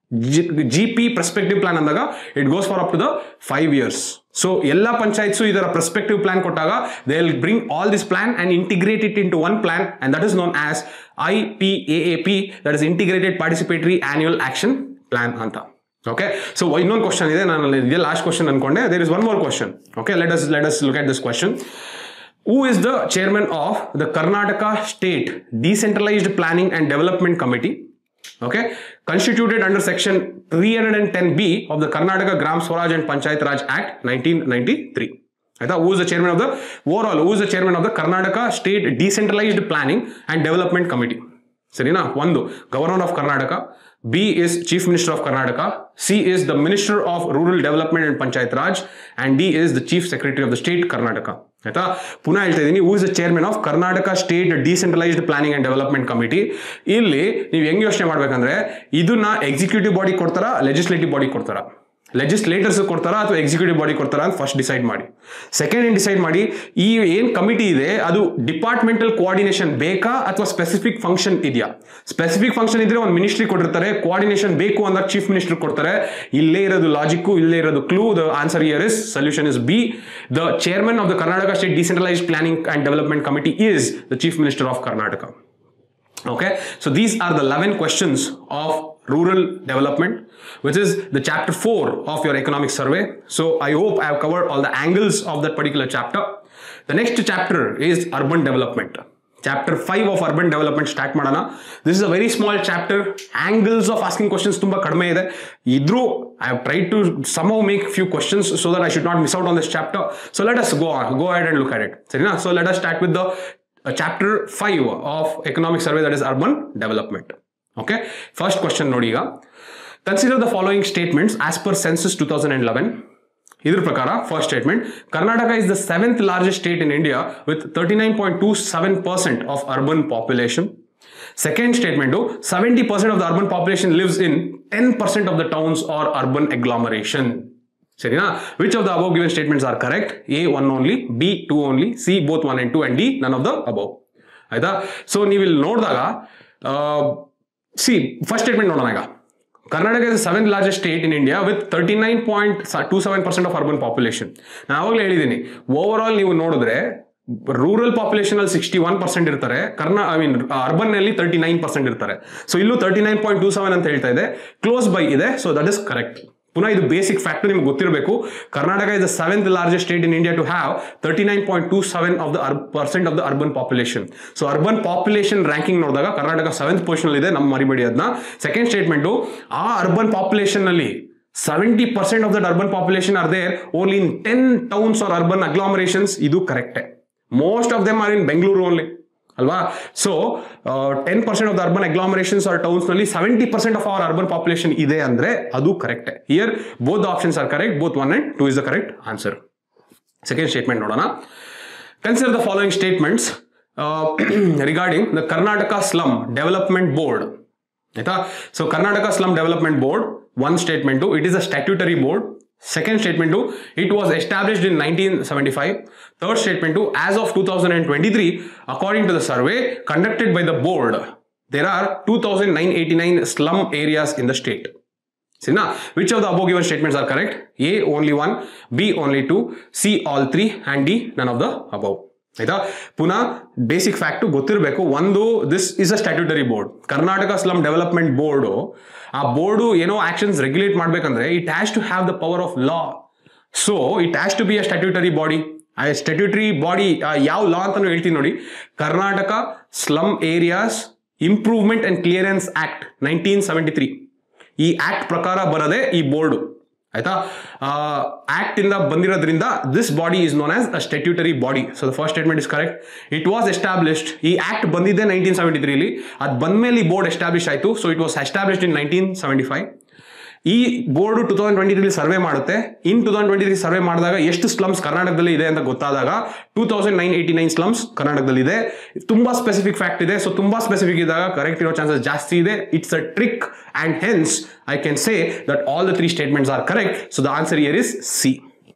G P perspective plan ಅಂದಾಗ it goes for up to the five years so ಎಲ್ಲ ಪಂಚಾಯತ್ಸು ಇದರ perspective plan ಕೊಟ್ಟಾಗ they will bring all this plan and integrate it into one plan and that is known as I P A A P that is integrated participatory annual action plan ಅಂತ okay so ಇನ್ನೊಂದು question ಇದೆ ನಾನು ಇದೆ last question ಅನ್ಕೊಂಡೆ there is one more question okay let us let us look at this question who is the chairman of the Karnataka State Decentralized Planning and Development Committee? Okay, constituted under section 310B of the Karnataka Gram Swaraj and Panchayat Raj Act 1993. ಆಯ್ತಾ who is the chairman of the overall who is the chairman of the Karnataka state decentralised planning and development committee ಸರಿನಾ ಒಂದು governor of Karnataka B is chief minister of Karnataka C is the minister of rural development and panchayat Raj and D is the chief secretary of the state Karnataka ಆಯ್ತಾ ಪುನಃ ಹೇಳ್ತಾ ಇದ್ದೀನಿ who is the chairman of Karnataka state decentralised planning and development committee ಇಲ್ಲಿ ನೀವು ಹೆಂಗ್ ಯೋಚನೆ ಮಾಡ್ಬೇಕಂದ್ರೆ ಇದನ್ನ ಎಕ್ಸಿಕ್ಯೂಟಿವ್ ಬಾಡಿ ಕೊಡ್ತಾರಾ ಲೆಜಿಸ್ಲೇಟಿವ್ ಬಾಡಿ ಕೊಡ್ತಾರಾ ಲೆಜಿಸ್ಲೇಟರ್ಸ್ ಕೊಡ್ತಾರಾ ಅಥವಾ ಎಕ್ಸಿಕ್ಯೂಟಿವ್ ಬಾಡಿ ಕೊಡ್ತಾರಾ ಅಂತ ಫಸ್ಟ್ ಡಿಸೈಡ್ ಮಾಡಿ ಸೆಕೆಂಡ್ ಏನ್ ಡಿಸೈಡ್ ಮಾಡಿ ಈ ಏನ್ ಕಮಿಟಿ ಇದೆ ಅದು ಡಿಪಾರ್ಟ್ಮೆಂಟಲ್ ಕೋಆರ್ಡಿನೇಷನ್ ಬೇಕಾ ಅಥವಾ ಸ್ಪೆಸಿಫಿಕ್ ಫಂಕ್ಷನ್ ಇದೆಯಾ ಸ್ಪೆಸಿಫಿಕ್ ಫಂಕ್ಷನ್ ಇದ್ರೆ ಒಂದು ಮಿನಿಸ್ಟ್ರಿ ಕೊಟ್ಟಿರ್ತಾರೆ ಕೋಆರ್ಡಿನೇಷನ್ ಬೇಕು ಅಂದಾಗ ಚೀಫ್ ಮಿನಿಸ್ಟರ್ ಕೊಡ್ತಾರೆ ಇಲ್ಲೇ ಇರೋದು ಲಾಜಿಕ್ ಇಲ್ಲೇ ಇರೋದು clue the answer here is solution is B the chairman of the Karnataka state decentralised planning and development committee is the chief minister of Karnataka Okay, so these are the 11 questions of rural development, which is the chapter 4 of your economic survey. So I hope I have covered all the angles of that particular chapter. The next chapter is urban development. Chapter five of urban development start ಮಾಡೋಣ this is a very small chapter angles of asking questions ತುಂಬಾ ಕಡಿಮೆ ಇದೆ ಇದ್ರೂ I have try to somehow make few questions so that I should not miss out on this chapter so let us go go head and look at it ಸರಿನಾ so let us start with the chapter five of economic survey that is urban development okay first question ನೋಡಿ ಈಗ consider the following statements as per census two thousand and eleven ಇದ್ರ ಪ್ರಕಾರ first statement Karnataka is the seventh largest state in India with thirty nine point two seven percent of urban population second statement seventy percent of the urban population lives in ten percent of the towns or urban agglomeration ಸರಿನಾ which of the above given statements are correct A one only B two only C both one and two and D none of the above ಆಯ್ತಾ so ನೀವು ಇಲ್ಲಿ ನೋಡಿದಾಗ see first statement ನೋಡೋಣ ಈಗ Karnataka is seventh largest state in India with thirty nine point two seven percent of urban population ನಾನು ಆವಾಗಲೇ ಹೇಳಿದ್ದೀನಿ overall ನೀವು ನೋಡಿದ್ರೆ ರೂರಲ್ ಪಾಪ್ಯುಲೇಷನ್ ಅಲ್ಲಿ ಸಿಕ್ಸ್ಟಿ ಒನ್ ಪರ್ಸೆಂಟ್ ಇರ್ತಾರೆ ಕರ್ನಾ ಐ ಮೀನ್ ಅರ್ಬನ್ ನಲ್ಲಿ ತರ್ಟಿ ನೈನ್ ಪರ್ಸೆಂಟ್ ಇರ್ತಾರೆ ಸೊ ಇಲ್ಲೂ thirty nine point two seven ಅಂತ ಹೇಳ್ತಾ ಇದೆ ಕ್ಲೋಸ್ ಬೈ ಇದೆ ಸೊ ದಟ್ ಇಸ್ ಕರೆಕ್ಟ್ ಪುನಃ ಇದು ಬೇಸಿಕ್ ಫ್ಯಾಕ್ಟ್ ನಿಮ್ಗೆ ಗೊತ್ತಿರಬೇಕು Karnataka is the seventh largest state in India to have thirty nine point two seven of the percent of the urban population so urban population ranking ನೋಡಿದಾಗ Karnataka seventh position ಇದೆ ನಮ್ಮ ಮರಿಬೇಡಿ ಅದನ್ನ second statement ಆ urban population ನಲ್ಲಿ seventy percent of that urban population are there only in ten towns or urban ಅಗ್ಲಾಮರೇಷನ್ಸ್ ಇದು ಕರೆಕ್ಟೇ most of them are in Bengaluru only ಅಲ್ವಾ so ten percent of the urban agglomerations or towns ನಲ್ಲಿ seventy percent of our urban population ಇದೆ ಅಂದ್ರೆ ಅದು correct here both options are correct both one and two is the correct answer second statement ನೋಡೋಣ consider the following statements regarding the Karnataka slum development board ಆಯ್ತಾ so Karnataka slum development board one statement it is a statutory board Second statement to it was established in 1975. Third statement to as of 2023, according to the survey conducted by the board, there are 2,989 slum areas in the state. See now, which of the above given statements are correct? A only one, B only two, C all three, and D none of the above. ಆಯ್ತಾ ಪುನಃ basic fact ಗೊತ್ತಿರಬೇಕು ಒಂದು this is a statutory board Karnataka slum development board ಆ board ಏನೋ actions regulate ಮಾಡ್ಬೇಕಂದ್ರೆ it has to have the power of law so it has to be a statutory body ಆ statutory body ಯಾವ law ಅಂತಾನು ಹೇಳ್ತೀನಿ ನೋಡಿ Karnataka slum areas improvement and clearance act nineteen seventy three ಈ act ಪ್ರಕಾರ ಬರದೆ ಈ ಬೋರ್ಡು ಆಯ್ತಾ ಆಕ್ಟ್ ಇಂದ ಬಂದಿರೋದ್ರಿಂದ this body is known as a statutory body so the first statement is correct it was established ಈ ಆಕ್ಟ್ ಬಂದಿದೆ ನೈನ್ಟೀನ್ ಸೆವೆಂಟಿ ತ್ರೀಲಿ ಅದು ಬಂದ್ಮೇಲೆ ಈ ಬೋರ್ಡ್ ಎಸ್ಟಾಬ್ಲಿಷ್ ಆಯಿತು so it was established in nineteen seventy five ಈ board two thousand twenty three survey ಮಾಡುತ್ತೆ in two thousand twenty three survey ಮಾಡಿದಾಗ ಎಷ್ಟು ಸ್ಲಮ್ಸ್ ಕರ್ನಾಟಕದಲ್ಲಿ ಇದೆ ಅಂತ ಗೊತ್ತಾದಾಗ two thousand nine eighty nine slums ಕರ್ನಾಟಕದಲ್ಲಿ ಇದೆ ತುಂಬಾ ಸ್ಪೆಸಿಫಿಕ್ ಫ್ಯಾಕ್ಟ್ ಇದೆ ಸೊ ತುಂಬಾ ಸ್ಪೆಸಿಫಿಕ್ ಇದ್ದಾಗ ಕರೆಕ್ಟ್ ಇರೋ ಚಾನ್ಸಸ್ ಜಾಸ್ತಿ ಇದೆ it's a trick and hence I can say that all the three statements are correct so the answer here is C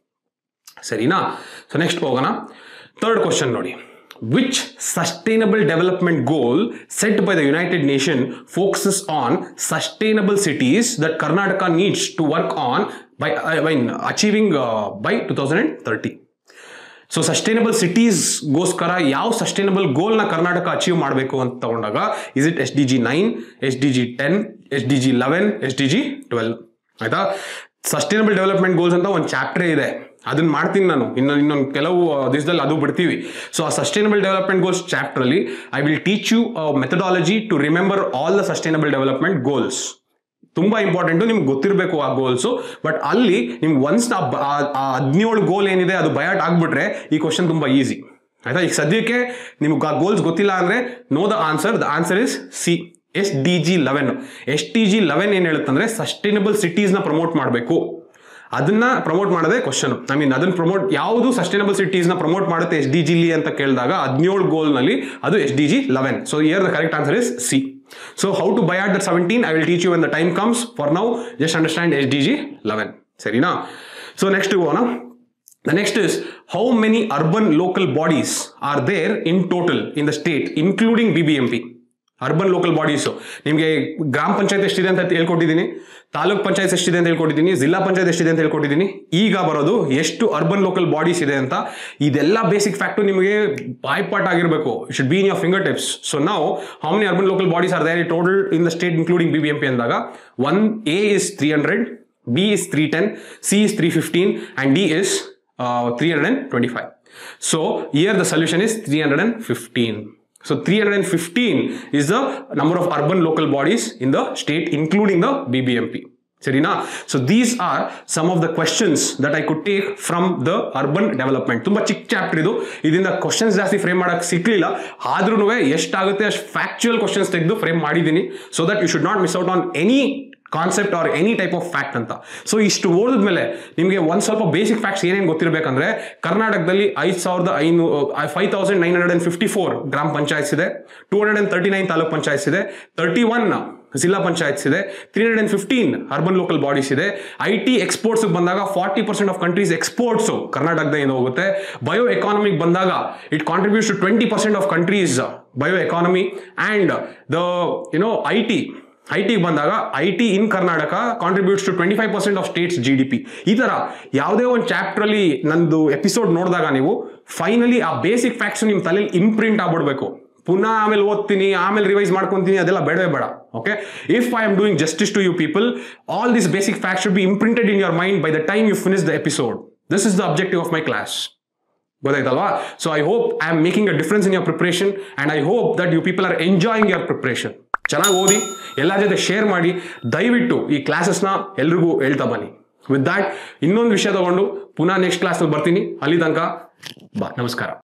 ಸರಿನಾ ಸೊ ನೆಕ್ಸ್ಟ್ ಹೋಗೋಣ ಥರ್ಡ್ ಕ್ವಶನ್ ನೋಡಿ which sustainable development goal set by the United Nations focuses on sustainable cities that Karnataka needs to work on by I mean, achieving uh, by 2030. So sustainable ಸಿಟೀಸ್ಗೋಸ್ಕರ ಯಾವ sustainable ಗೋಲ್ನ Karnataka achieve ಮಾಡಬೇಕು ಅಂತ ತಗೊಂಡಾಗ is it S D G nine S D G ten S D G eleven S D G twelve ಆಯ್ತಾ sustainable development goals ಅಂತ ಒಂದು chapter ಇದೆ ಅದನ್ನ ಮಾಡ್ತೀನಿ ನಾನು ಇನ್ನೊಂದು ಇನ್ನೊಂದು ಕೆಲವು ದಿವಸದಲ್ಲಿ ಅದು ಬಿಡ್ತೀವಿ ಸೊ ಆ ಸಸ್ಟೈನಬಲ್ ಡೆವಲಪ್ಮೆಂಟ್ ಗೋಲ್ಸ್ ಚಾಪ್ಟರ್ ಅಲ್ಲಿ I will teach you methodology to remember all the sustainable development goals ತುಂಬಾ ಇಂಪಾರ್ಟೆಂಟು ನಿಮ್ಗೆ ಗೊತ್ತಿರಬೇಕು ಆ ಗೋಲ್ಸು ಬಟ್ ಅಲ್ಲಿ ನಿಮ್ಗೆ ಒನ್ಸ್ ಆ ಹದಿನೇಳು ಗೋಲ್ ಏನಿದೆ ಅದು ಬಯಾಟ್ ಆಗ್ಬಿಟ್ರೆ ಈ ಕ್ವಶನ್ ತುಂಬಾ ಈಸಿ ಆಯ್ತಾ ಈಗ ಸದ್ಯಕ್ಕೆ ನಿಮ್ಗೆ ಆ ಗೋಲ್ಸ್ ಗೊತ್ತಿಲ್ಲ ಅಂದ್ರೆ no the answer the answer is C S D G eleven S T G eleven ಏನ್ ಹೇಳುತ್ತಂದ್ರೆ ಸಸ್ಟೈನಬಲ್ ಸಿಟೀಸ್ನ ಪ್ರಮೋಟ್ ಮಾಡಬೇಕು ಅದನ್ನ ಪ್ರಮೋಟ್ ಮಾಡೋದೇ ಕ್ವಶನ್ ಐ ಮೀನ್ ಅದನ್ನ ಪ್ರಮೋಟ್ ಯಾವುದು ಸಸ್ಟೈನಬಲ್ ಸಿಟೀಸ್ನ ಪ್ರಮೋಟ್ ಮಾಡುತ್ತೆ ಎಸ್ ಡಿ ಜಿಲಿ ಅಂತ ಕೇಳಿದಾಗ ಹದಿನೇಳು ಗೋಲ್ನಲ್ಲಿ ಅದು S D G eleven so here the correct answer is C so how to by heart that seventeen I will teach you when the time comes for now just understand S D G eleven ಸರಿನಾ so next ಹೋಗೋಣ The next is how many urban local bodies are there in total in the state, including BBMP? Urban local bodies ನಿಮಗೆ ಗ್ರಾಮ ಪಂಚಾಯತ್ ಎಷ್ಟಿದೆ ಅಂತ ಹೇಳ್ಕೊಟ್ಟಿದ್ದೀನಿ ತಾಲೂಕ್ ಪಂಚಾಯತ್ ಎಷ್ಟಿದೆ ಅಂತ ಹೇಳ್ಕೊಟ್ಟಿದ್ದೀನಿ ಜಿಲ್ಲಾ ಪಂಚಾಯತ್ ಎಷ್ಟಿದೆ ಅಂತ ಹೇಳ್ಕೊಟ್ಟಿದ್ದೀನಿ ಈಗ ಬರೋದು ಎಷ್ಟು ಅರ್ಬನ್ ಲೋಕಲ್ ಬಾಡೀಸ್ ಇದೆ ಅಂತ ಇದೆಲ್ಲ ಬೇಸಿಕ್ ಫ್ಯಾಕ್ಟು ನಿಮಗೆ ಬಾಯ್ಪಾಟ್ ಆಗಿರಬೇಕು should be in your finger tips so ನಾವು how many urban local bodies are there total in the state including B B M P ಅಂದಾಗ one A is three hundred B is three ten C is three fifteen and D is three hundred and twenty five so here the solution is three hundred and fifteen So 315 is the number of urban local bodies in the state, including the BBMP. ಸರಿನಾ so these are some of the questions that I could take from the urban development ತುಂಬಾ ಚಿಕ್ಕ chapter ಇದು ಇದರಿಂದ questions ಜಾಸ್ತಿ frame ಮಾಡಕ್ ಸಿಕ್ಲಿಲ್ಲ ಆದ್ರೂ ಎಷ್ಟಾಗುತ್ತೆ ಅಷ್ಟು ಫ್ಯಾಕ್ಚುಯಲ್ ಕ್ವಶನ್ಸ್ ತೆಗೆದು ಫ್ರೇಮ್ ಮಾಡಿದ್ದೀನಿ so that you should not miss out on any concept or any type of fact ಅಂತ ಸೊ ಇಷ್ಟು ಓದಿದ್ಮೇಲೆ ನಿಮಗೆ ಒಂದು ಸ್ವಲ್ಪ ಬೇಸಿಕ್ ಫ್ಯಾಕ್ಟ್ಸ್ ಏನೇನು ಗೊತ್ತಿರಬೇಕಂದ್ರೆ ಕರ್ನಾಟಕದಲ್ಲಿ ಐದು ಸಾವಿರದ ಐನೂ five thousand nine hundred and fifty four ಗ್ರಾಮ ಪಂಚಾಯತ್ಸ್ ಇದೆ two hundred and thirty nine taluk panchayats ಇದೆ ತರ್ಟಿ ಒನ್ ಜಿಲ್ಲಾ ಪಂಚಾಯತ್ಸ್ ಇದೆ three hundred and fifteen urban local bodies ಇದೆ ಐ ಟಿ ಎಕ್ಸ್ಪೋರ್ಟ್ಸ್ ಬಂದಾಗ forty percent of countries exports ಕರ್ನಾಟಕದಿಂದ ಹೋಗುತ್ತೆ ಬಯೋ ಎಕಾನಮಿಕ್ ಬಂದಾಗ it contributes to twenty percent of countries bio economy and the you know I T I T ಬಂದಾಗ I T in Karnataka contributes to twenty five percent of states G D P ಈ ತರ ಯಾವುದೇ ಒಂದು chapter ಅಲ್ಲಿ ನಂದು episode ನೋಡಿದಾಗ ನೀವು finally ಆ ಬೇಸಿಕ್ ಫ್ಯಾಕ್ಟ್ಸ್ ನಿಮ್ ತಲೆಯಲ್ಲಿ ಇಂಪ್ರಿಂಟ್ ಆಗ್ಬಿಡ್ಬೇಕು ಪುನಃ ಆಮೇಲೆ ಓದ್ತೀನಿ ಆಮೇಲೆ ರಿವೈಸ್ ಮಾಡ್ಕೊಂತೀನಿ ಅದೆಲ್ಲ ಬೇಡವೇ ಬೇಡ okay if I am doing justice to you people all this basic fact should be imprinted in your mind by the time you finish the episode this is the objective of my class ಗೊತ್ತಾಯ್ತಲ್ವಾ so I hope I am making a difference in your preparation and I hope that you people are enjoying your preparation ಚೆನ್ನಾಗಿ ಓದಿ ಎಲ್ಲರ ಜೊತೆ share ಮಾಡಿ ದಯವಿಟ್ಟು ಈ ಕ್ಲಾಸಸ್ನ ಎಲ್ರಿಗೂ ಹೇಳ್ತಾ ಬನ್ನಿ ವಿತ್ ದ್ಯಾಟ್ ಇನ್ನೊಂದು ವಿಷಯ ತಗೊಂಡು ಪುನಃ ನೆಕ್ಸ್ಟ್ ಕ್ಲಾಸ್ನಲ್ಲಿ ಬರ್ತೀನಿ ಅಲ್ಲಿ ತನಕ ಬಾ ನಮಸ್ಕಾರ